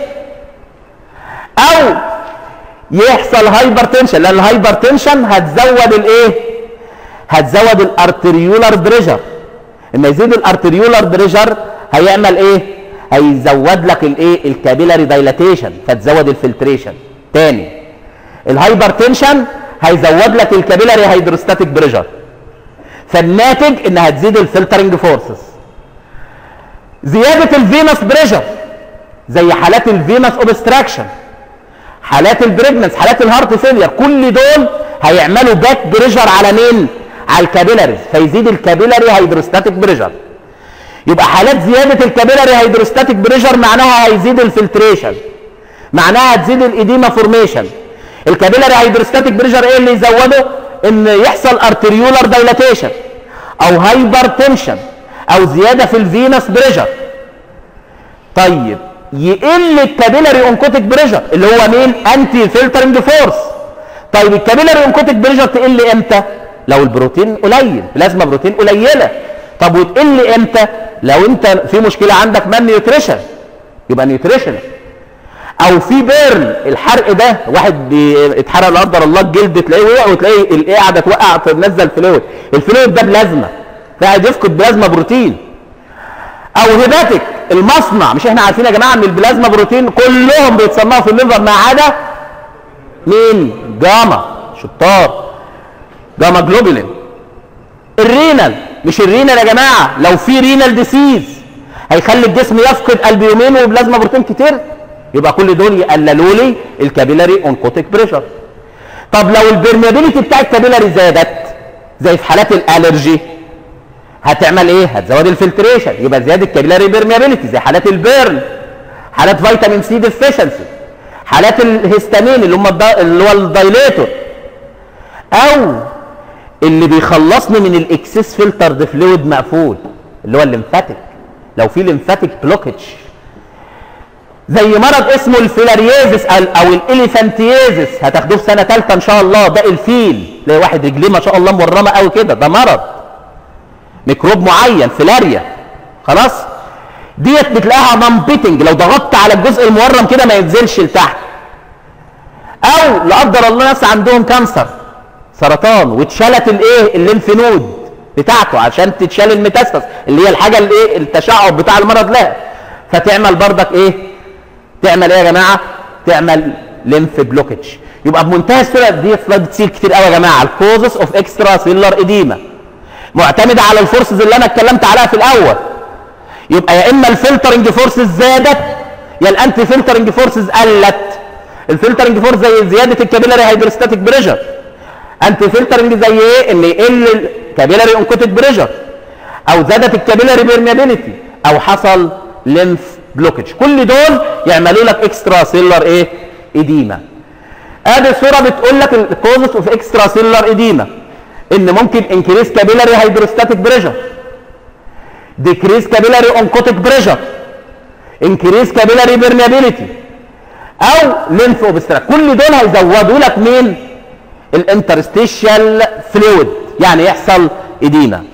او يحصل هايبرتنشن لان الهايبرتنشن هتزود الايه هتزود الارتريولار بريشر اما يزيد الارتريولار بريشر هيعمل ايه هيزود لك الايه الكابيلاري دايلاتيشن فتزود الفلتريشن تاني الهايبرتنشن هيزود لك الكابيلاري هيدروستاتيك بريشر فالناتج انها تزيد الفلترنج فورسز زياده الفينس بريشر زي حالات الفينس اوبستراكشن حالات البريجننس حالات الهارت فيلير كل دول هيعملوا باك بريشر على مين على الكابيلاريز فيزيد الكابيلاري هيدروستاتيك بريشر يبقى حالات زياده الكابيلاري هيدروستاتيك بريشر معناها هيزيد الفلتريشن معناها هتزيد الايديما فورميشن الكابيلاري هيدروستاتيك بريشر ايه اللي يزوده ان يحصل ارتريولار دايلاتيشن او هايبر تنشن او زياده في الفينس بريشر طيب يقل الكابيلاري اونكوتيك بريشر اللي هو مين انتي فلترنج فورس طيب الكابيلاري اونكوتيك بريشر تقل امتى لو البروتين قليل بلازما بروتين قليله طب وتقل امتى لو انت في مشكله عندك مان نيوتريشن يبقى نيوتريشن او في بيرن الحرق ده واحد بي- اتحرق لا قدر الله الجلد تلاقيه وقع وتلاقي الايه قاعده توقع تنزل فلويد الفلويد ده بلازما فقاعد يفقد بلازما بروتين او هيباتيك المصنع مش احنا عارفين يا جماعه ان البلازما بروتين كلهم بيتصنعوا في الليفر ما عدا مين جاما شطار جاما جلوبولين الرينال مش الرينال يا جماعه لو في رينال ديسيز هيخلي الجسم يفقد البيومين وبلازما بروتين كتير يبقى كل دول يقللوا لي الكابيلاري اونكوتيك بريشر طب لو البرميابيليتي بتاع الكابيلاري زادت زي في حالات الالرجي هتعمل ايه هتزود الفلتريشن يبقى زياده الكابيلاري بيرميابيليتي زي حالات البيرن حالات فيتامين سي ديفيشنسي حالات الهستامين اللي هم الدا... اللي هو الدايليتور او اللي بيخلصني من الاكسس فلتر فلويد مقفول اللي هو الليمفاتيك لو في ليمفاتيك بلوكج زي مرض اسمه الفيلاريازيس او الاليفانتيازيس هتاخدوه في سنه ثالثه ان شاء الله ده الفيل تلاقي واحد رجليه ما شاء الله مورمه قوي كده ده مرض ميكروب معين فيلاريا خلاص ديت بتلاقيها نمبيتنج لو ضغطت على الجزء المورم كده ما ينزلش لتحت او لا قدر الله ناس عندهم كانسر سرطان واتشالت الايه الليمف نود بتاعته عشان تتشال الميتاستاس اللي هي الحاجه الايه التشعب بتاع المرض لها فتعمل بردك ايه تعمل ايه يا جماعه تعمل ليمف بلوكج يبقى بمنتهى السهوله دي سلايد بتصير كتير قوي يا جماعه الكوزس اوف اكسترا سيلر اديما معتمده على الفورسز اللي انا اتكلمت عليها في الاول يبقى يا اما الفلترنج فورسز زادت يا الانتي فلترنج فورسز قلت الفلترنج فورس زي زياده الكابيلاري هيدروستاتيك بريشر انتي فلترنج زي ايه ان يقل الكابيلاري اونكوتيك بريشر او زادت الكابيلاري بيرميابيليتي او حصل ليمف بلوكج كل دول يعملوا لك اكسترا سيلر ايه اديما ادي الصوره بتقول لك الكوزس اوف اكسترا سيلر اديما ان ممكن انكريس كابيلاري هيدروستاتيك بريشر ديكريس كابيلاري اونكوتيك بريشر انكريس كابيلاري بيرميابيليتي او لينف اوبستراك كل دول هيزودوا لك مين الانترستيشال فلويد يعني يحصل اديما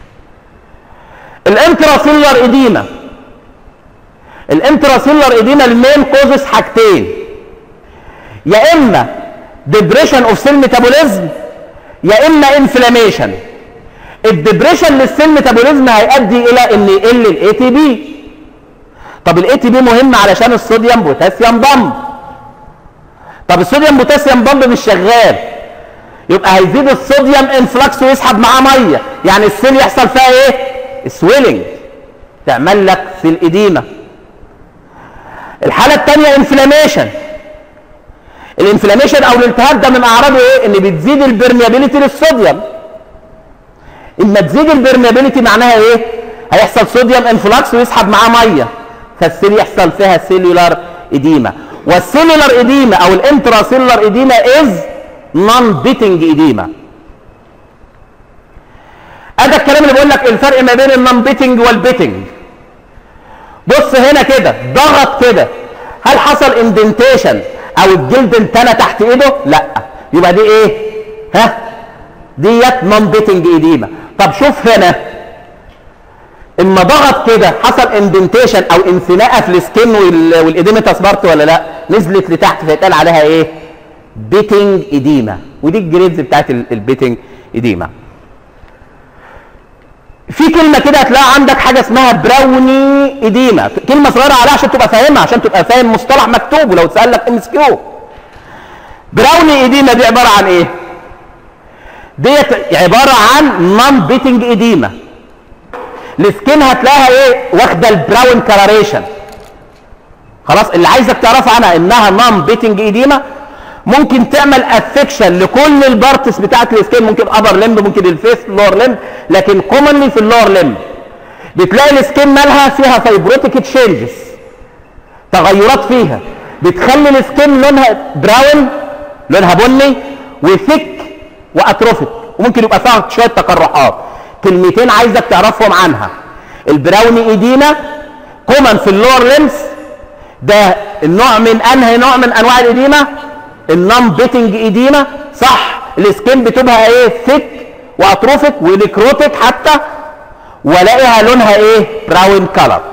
الانتراسيلر اديما الانتراسيلر اديما المين كوزس حاجتين يا اما ديبريشن اوف سيل ميتابوليزم يا اما انفلاميشن الدبريشن للسيل ميتابوليزم هيؤدي الى ان يقل الاي تي بي طب الاي تي بي مهم علشان الصوديوم بوتاسيوم بامب طب الصوديوم بوتاسيوم بامب مش شغال يبقى هيزيد الصوديوم انفلكس ويسحب معاه ميه يعني السيل يحصل فيها ايه سويلنج تعمل لك في الاديمه الحاله الثانيه انفلاميشن الانفلاميشن او الالتهاب ده من اعراضه ايه ان بتزيد البرميابيليتي للصوديوم اما تزيد البرميابيليتي معناها ايه هيحصل صوديوم انفلكس ويسحب معاه ميه فالسيل يحصل فيها سيلولار اديما والسيلولار اديما او الانترا سيلولار اديما از نون بيتنج اديما هذا الكلام اللي بقول لك الفرق ما بين النون بيتنج والبيتنج بص هنا كده ضغط كده هل حصل اندنتيشن او الجلد انتنى تحت ايده لا يبقى دي ايه ها ديت نون بيتنج اديما طب شوف هنا اما ضغط كده حصل اندنتيشن او انثناء في السكين والاديمتاس بارت ولا لا نزلت لتحت فيتقال عليها ايه بيتنج اديما ودي الجريدز بتاعت البيتنج اديما في كلمه كده هتلاقي عندك حاجه اسمها براوني اديما كلمه صغيره عليها عشان تبقى فاهمها عشان تبقى فاهم مصطلح مكتوب ولو اتسال لك ام اس كيو براوني اديما دي عباره عن ايه ديت عباره عن نون بيتنج اديما السكين هتلاقيها ايه واخده البراون كلاريشن خلاص اللي عايزك تعرف عنها انها نون بيتنج اديما ممكن تعمل افكشن لكل البارتس بتاعت السكين ممكن ابر لمب ممكن الفيس لور لمب لكن كومنلي في اللور لمب بتلاقي السكين مالها فيها فايبروتيك تشينجز تغيرات فيها بتخلي السكين لونها براون لونها بني وثك واتروفيك وممكن يبقى فيها شويه تقرحات كلمتين عايزك تعرفهم عنها البراوني ايدينا كومن في اللور ليمس ده النوع من انهي نوع من انواع الاديمه النون بيتنج ايديما صح السكين بتبقى ايه ثيك واتروفيك ونكروتيك حتى والاقيها لونها ايه براون كلر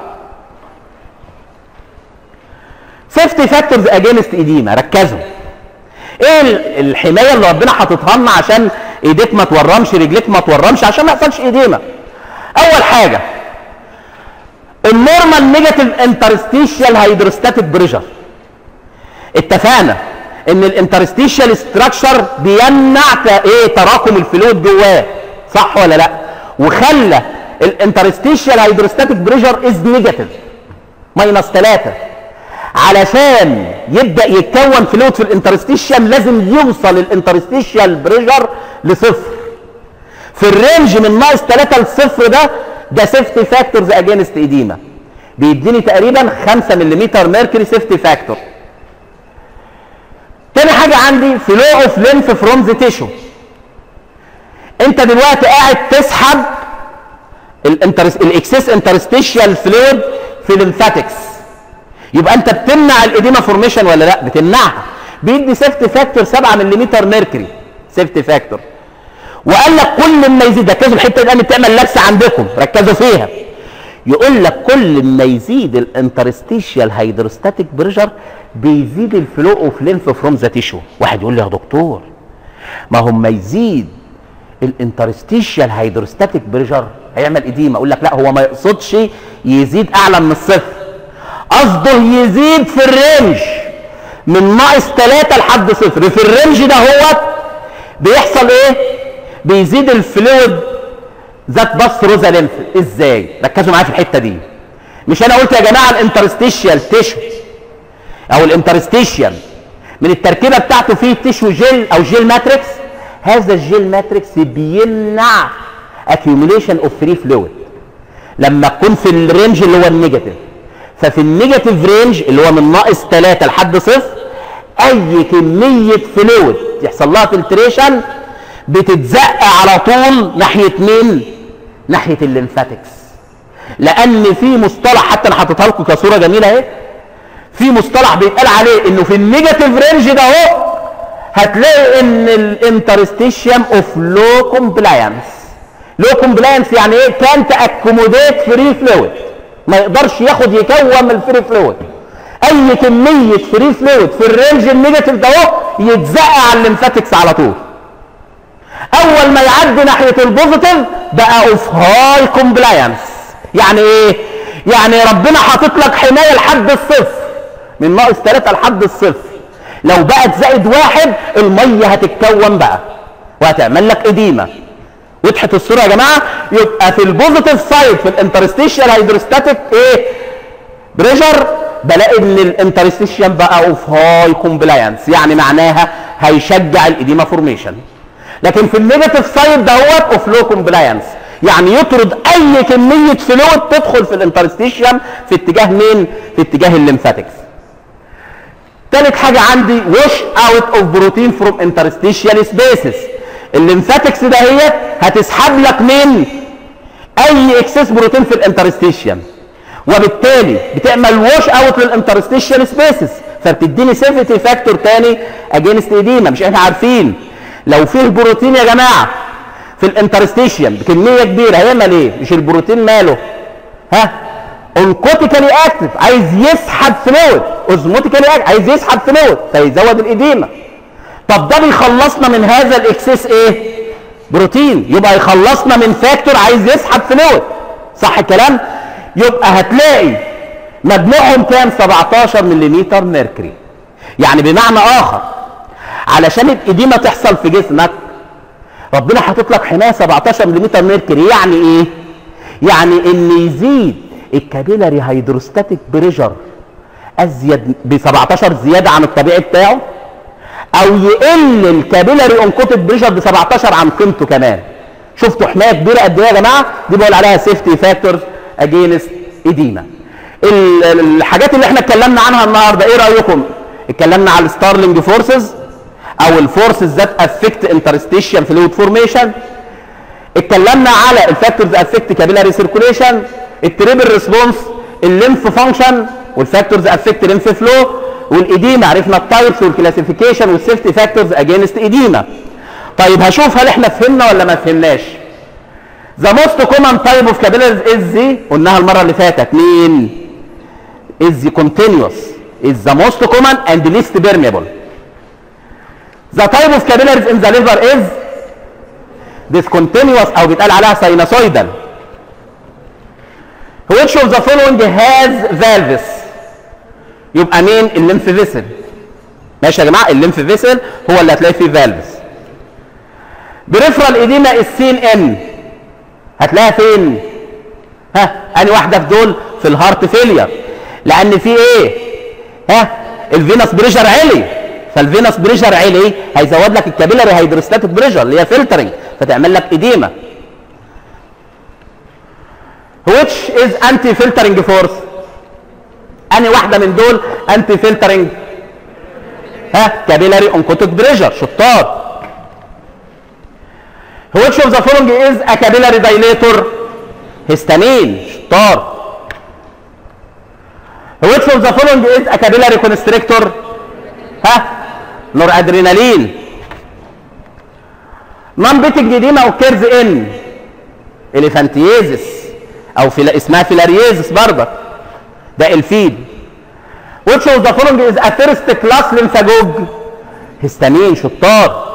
سيفتي فاكتورز اجينست ايديما ركزوا ايه الحمايه اللي ربنا حاططها لنا عشان ايديك ما تورمش رجليك ما تورمش عشان ما يحصلش ايديما اول حاجه النورمال نيجاتيف انترستيشيال هيدروستاتيك بريشر اتفقنا ان الانترستيشيال ستراكشر بيمنع ايه تراكم الفلويد جواه صح ولا لا وخلى الانترستيشيال هيدروستاتيك بريشر از نيجاتيف ماينس 3 علشان يبدا يتكون فلويد في الانترستيشيال لازم يوصل الانترستيشيال بريشر لصفر في الرينج من ناقص 3 لصفر ده ده سيفتي فاكتورز اجينست ايديما بيديني تقريبا 5 ملم ميركوري سيفتي فاكتور تاني حاجه عندي فلو اوف لينف فروم ذا تيشو انت دلوقتي قاعد تسحب الاكسس انترستيشيال فلويد في الليمفاتكس يبقى انت بتمنع الاديما فورميشن ولا لا بتمنعها بيدي سيفتي فاكتور 7 ملم ميركوري سيفتي فاكتور وقال لك كل ما يزيد ركزوا الحته دي بتعمل لبسه عندكم ركزوا فيها يقول لك كل ما يزيد الانترستيشيال هيدروستاتيك بريشر بيزيد الفلو اوف لينف فروم ذا تيشو واحد يقول لي يا دكتور ما هو ما يزيد الانترستيشيال هيدروستاتيك بريشر هيعمل اديمه اقول لك لا هو ما يقصدش يزيد اعلى من الصفر قصده يزيد في الرينج من ناقص 3 لحد صفر في الرينج ده هو بيحصل ايه بيزيد الفلويد ذات بص روزا لينف ازاي ركزوا معايا في الحته دي مش انا قلت يا جماعه الانترستيشيال تيشو او الانترستيشيال من التركيبه بتاعته فيه تيشو جيل او جيل ماتريكس هذا الجيل ماتريكس بيمنع accumulation اوف فري فلويد لما تكون في الرينج اللي هو النيجاتيف ففي النيجاتيف رينج اللي هو من ناقص 3 لحد صفر اي كميه فلويد يحصل لها فلتريشن بتتزق على طول ناحيه مين ناحيه الليمفاتكس لان في مصطلح حتى انا حاططها لكم كصوره جميله اهي في مصطلح بيتقال عليه انه في النيجاتيف رينج ده اهو هتلاقي ان الانترستيشيوم اوف لو كومبلاينس لو كومبلاينس يعني ايه كان تاكوموديت فري فلويد ما يقدرش ياخد يكون من الفري فلويد اي كميه فري فلويد في الرينج النيجاتيف ده اهو يتزق على الليمفاتكس على طول اول ما يعدي ناحيه البوزيتيف بقى اوف هاي كومبلاينس يعني ايه يعني ربنا حاطط لك حمايه لحد الصفر من ناقص 3 لحد الصفر لو بقت زائد واحد الميه هتتكون بقى وهتعمل لك اديمه وضحت الصوره يا جماعه يبقى في البوزيتيف سايد في الانترستيشيال هيدروستاتيك ايه بريشر بلاقي ان الانترستيشيال بقى اوف هاي كومبلاينس يعني معناها هيشجع الاديمه فورميشن لكن في النيجاتيف سايد دهوت اوف لو كومبلاينس يعني يطرد اي كميه فلويد تدخل في الانترستيشيال في اتجاه مين في اتجاه الليمفاتكس ثالث حاجه عندي وش اوت اوف بروتين فروم انترستيشيال سبيسز الليمفاتكس ده هي هتسحب لك من اي اكسس بروتين في الانترستيشيال وبالتالي بتعمل وش اوت للانترستيشيال سبيسز فبتديني سيفتي فاكتور تاني اجينست ايديما مش احنا عارفين لو فيه بروتين يا جماعه في الانترستيشيال بكميه كبيره هيعمل ايه مش البروتين ماله ها اونكوتيكالي اكتف عايز يسحب فلويد اوزموتيكالي اكتف عايز يسحب فلويد فيزود الاديمه طب ده بيخلصنا من هذا الاكسس ايه بروتين يبقى يخلصنا من فاكتور عايز يسحب فلويد صح الكلام يبقى هتلاقي مجموعهم كام 17 ملم ميركوري يعني بمعنى اخر علشان الاديمه تحصل في جسمك ربنا حاطط لك حمايه 17 ملم ميركوري يعني ايه يعني ان يزيد الكابيلاري هيدروستاتيك بريشر ازيد ب 17 زياده عن الطبيعي بتاعه او يقل الكابيلاري انكوتد بريشر ب 17 عن قيمته كمان شفتوا حمايه كبيره قد ايه يا جماعه دي بقول عليها سيفتي فاكتورز اجينست ايديما الحاجات اللي احنا اتكلمنا عنها النهارده ايه رايكم اتكلمنا على الستارلينج فورسز او الفورسز ذات افكت انترستيشيال فلويد فورميشن اتكلمنا على الفاكتورز افكت كابيلاري سيركوليشن التريبل ريسبونس الليمف فانكشن والفاكتورز افكت ليمف فلو والايديما عرفنا التايبس والكلاسيفيكيشن والسيفتي فاكتورز اجينست ايديما طيب هشوف هل احنا فهمنا ولا ما فهمناش ذا موست كومن تايب اوف كابيلاريز از ذي قلناها المره اللي فاتت مين is the continuous is the most common and least permeable the type of capillaries in the liver is discontinuous او بيتقال عليها sinusoidal which of the following has valves يبقى مين الليمف فيسل ماشي يا جماعه الليمف فيسل هو اللي هتلاقي فيه فالفز بريفرال ايديما السين ان هتلاقيها فين ها اني واحده في دول في الهارت فيلير لان في ايه ها الفينس بريشر عالي فالفينس بريشر عالي هيزود لك الكابيلاري هيدروستاتيك بريشر اللي هي فلترنج فتعمل لك ايديما which is anti filtering force اني واحده من دول انتي فلترنج ها كابيلاري اونكوتيك بريشر شطار which of the following is a capillary dilator هستامين شطار which of the following is a capillary constrictor ها نور ادرينالين نون بيتنج ديما اوكيرز ان اليفانتيزس او فيلا اسمها فيلاريزس برضك ده الفيد which of the following is a first class lymphagogue هستامين شطار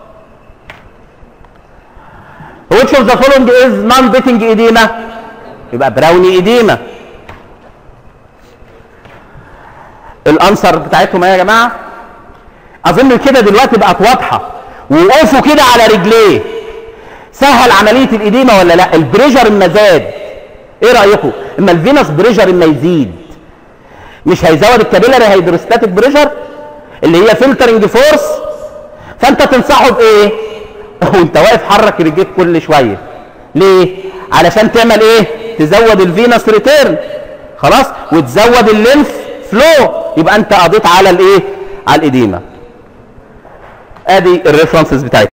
which of the following is non beating edema يبقى براوني ايديما الانسر بتاعتهم ايه يا جماعه اظن كده دلوقتي بقت واضحه وقفوا كده على رجليه سهل عمليه الاديمه ولا لا البريشر اما زاد ايه رايكم اما الفينس بريشر اما يزيد مش هيزود الكابيلاري هيدروستاتيك بريشر اللي هي فلترنج فورس فانت تنصحه بايه وانت واقف حرك رجليك كل شويه ليه علشان تعمل ايه تزود الفينس ريتيرن خلاص وتزود الليمف فلو يبقى انت قضيت على الايه على الاديمه ادي الريفرنسز بتاعتي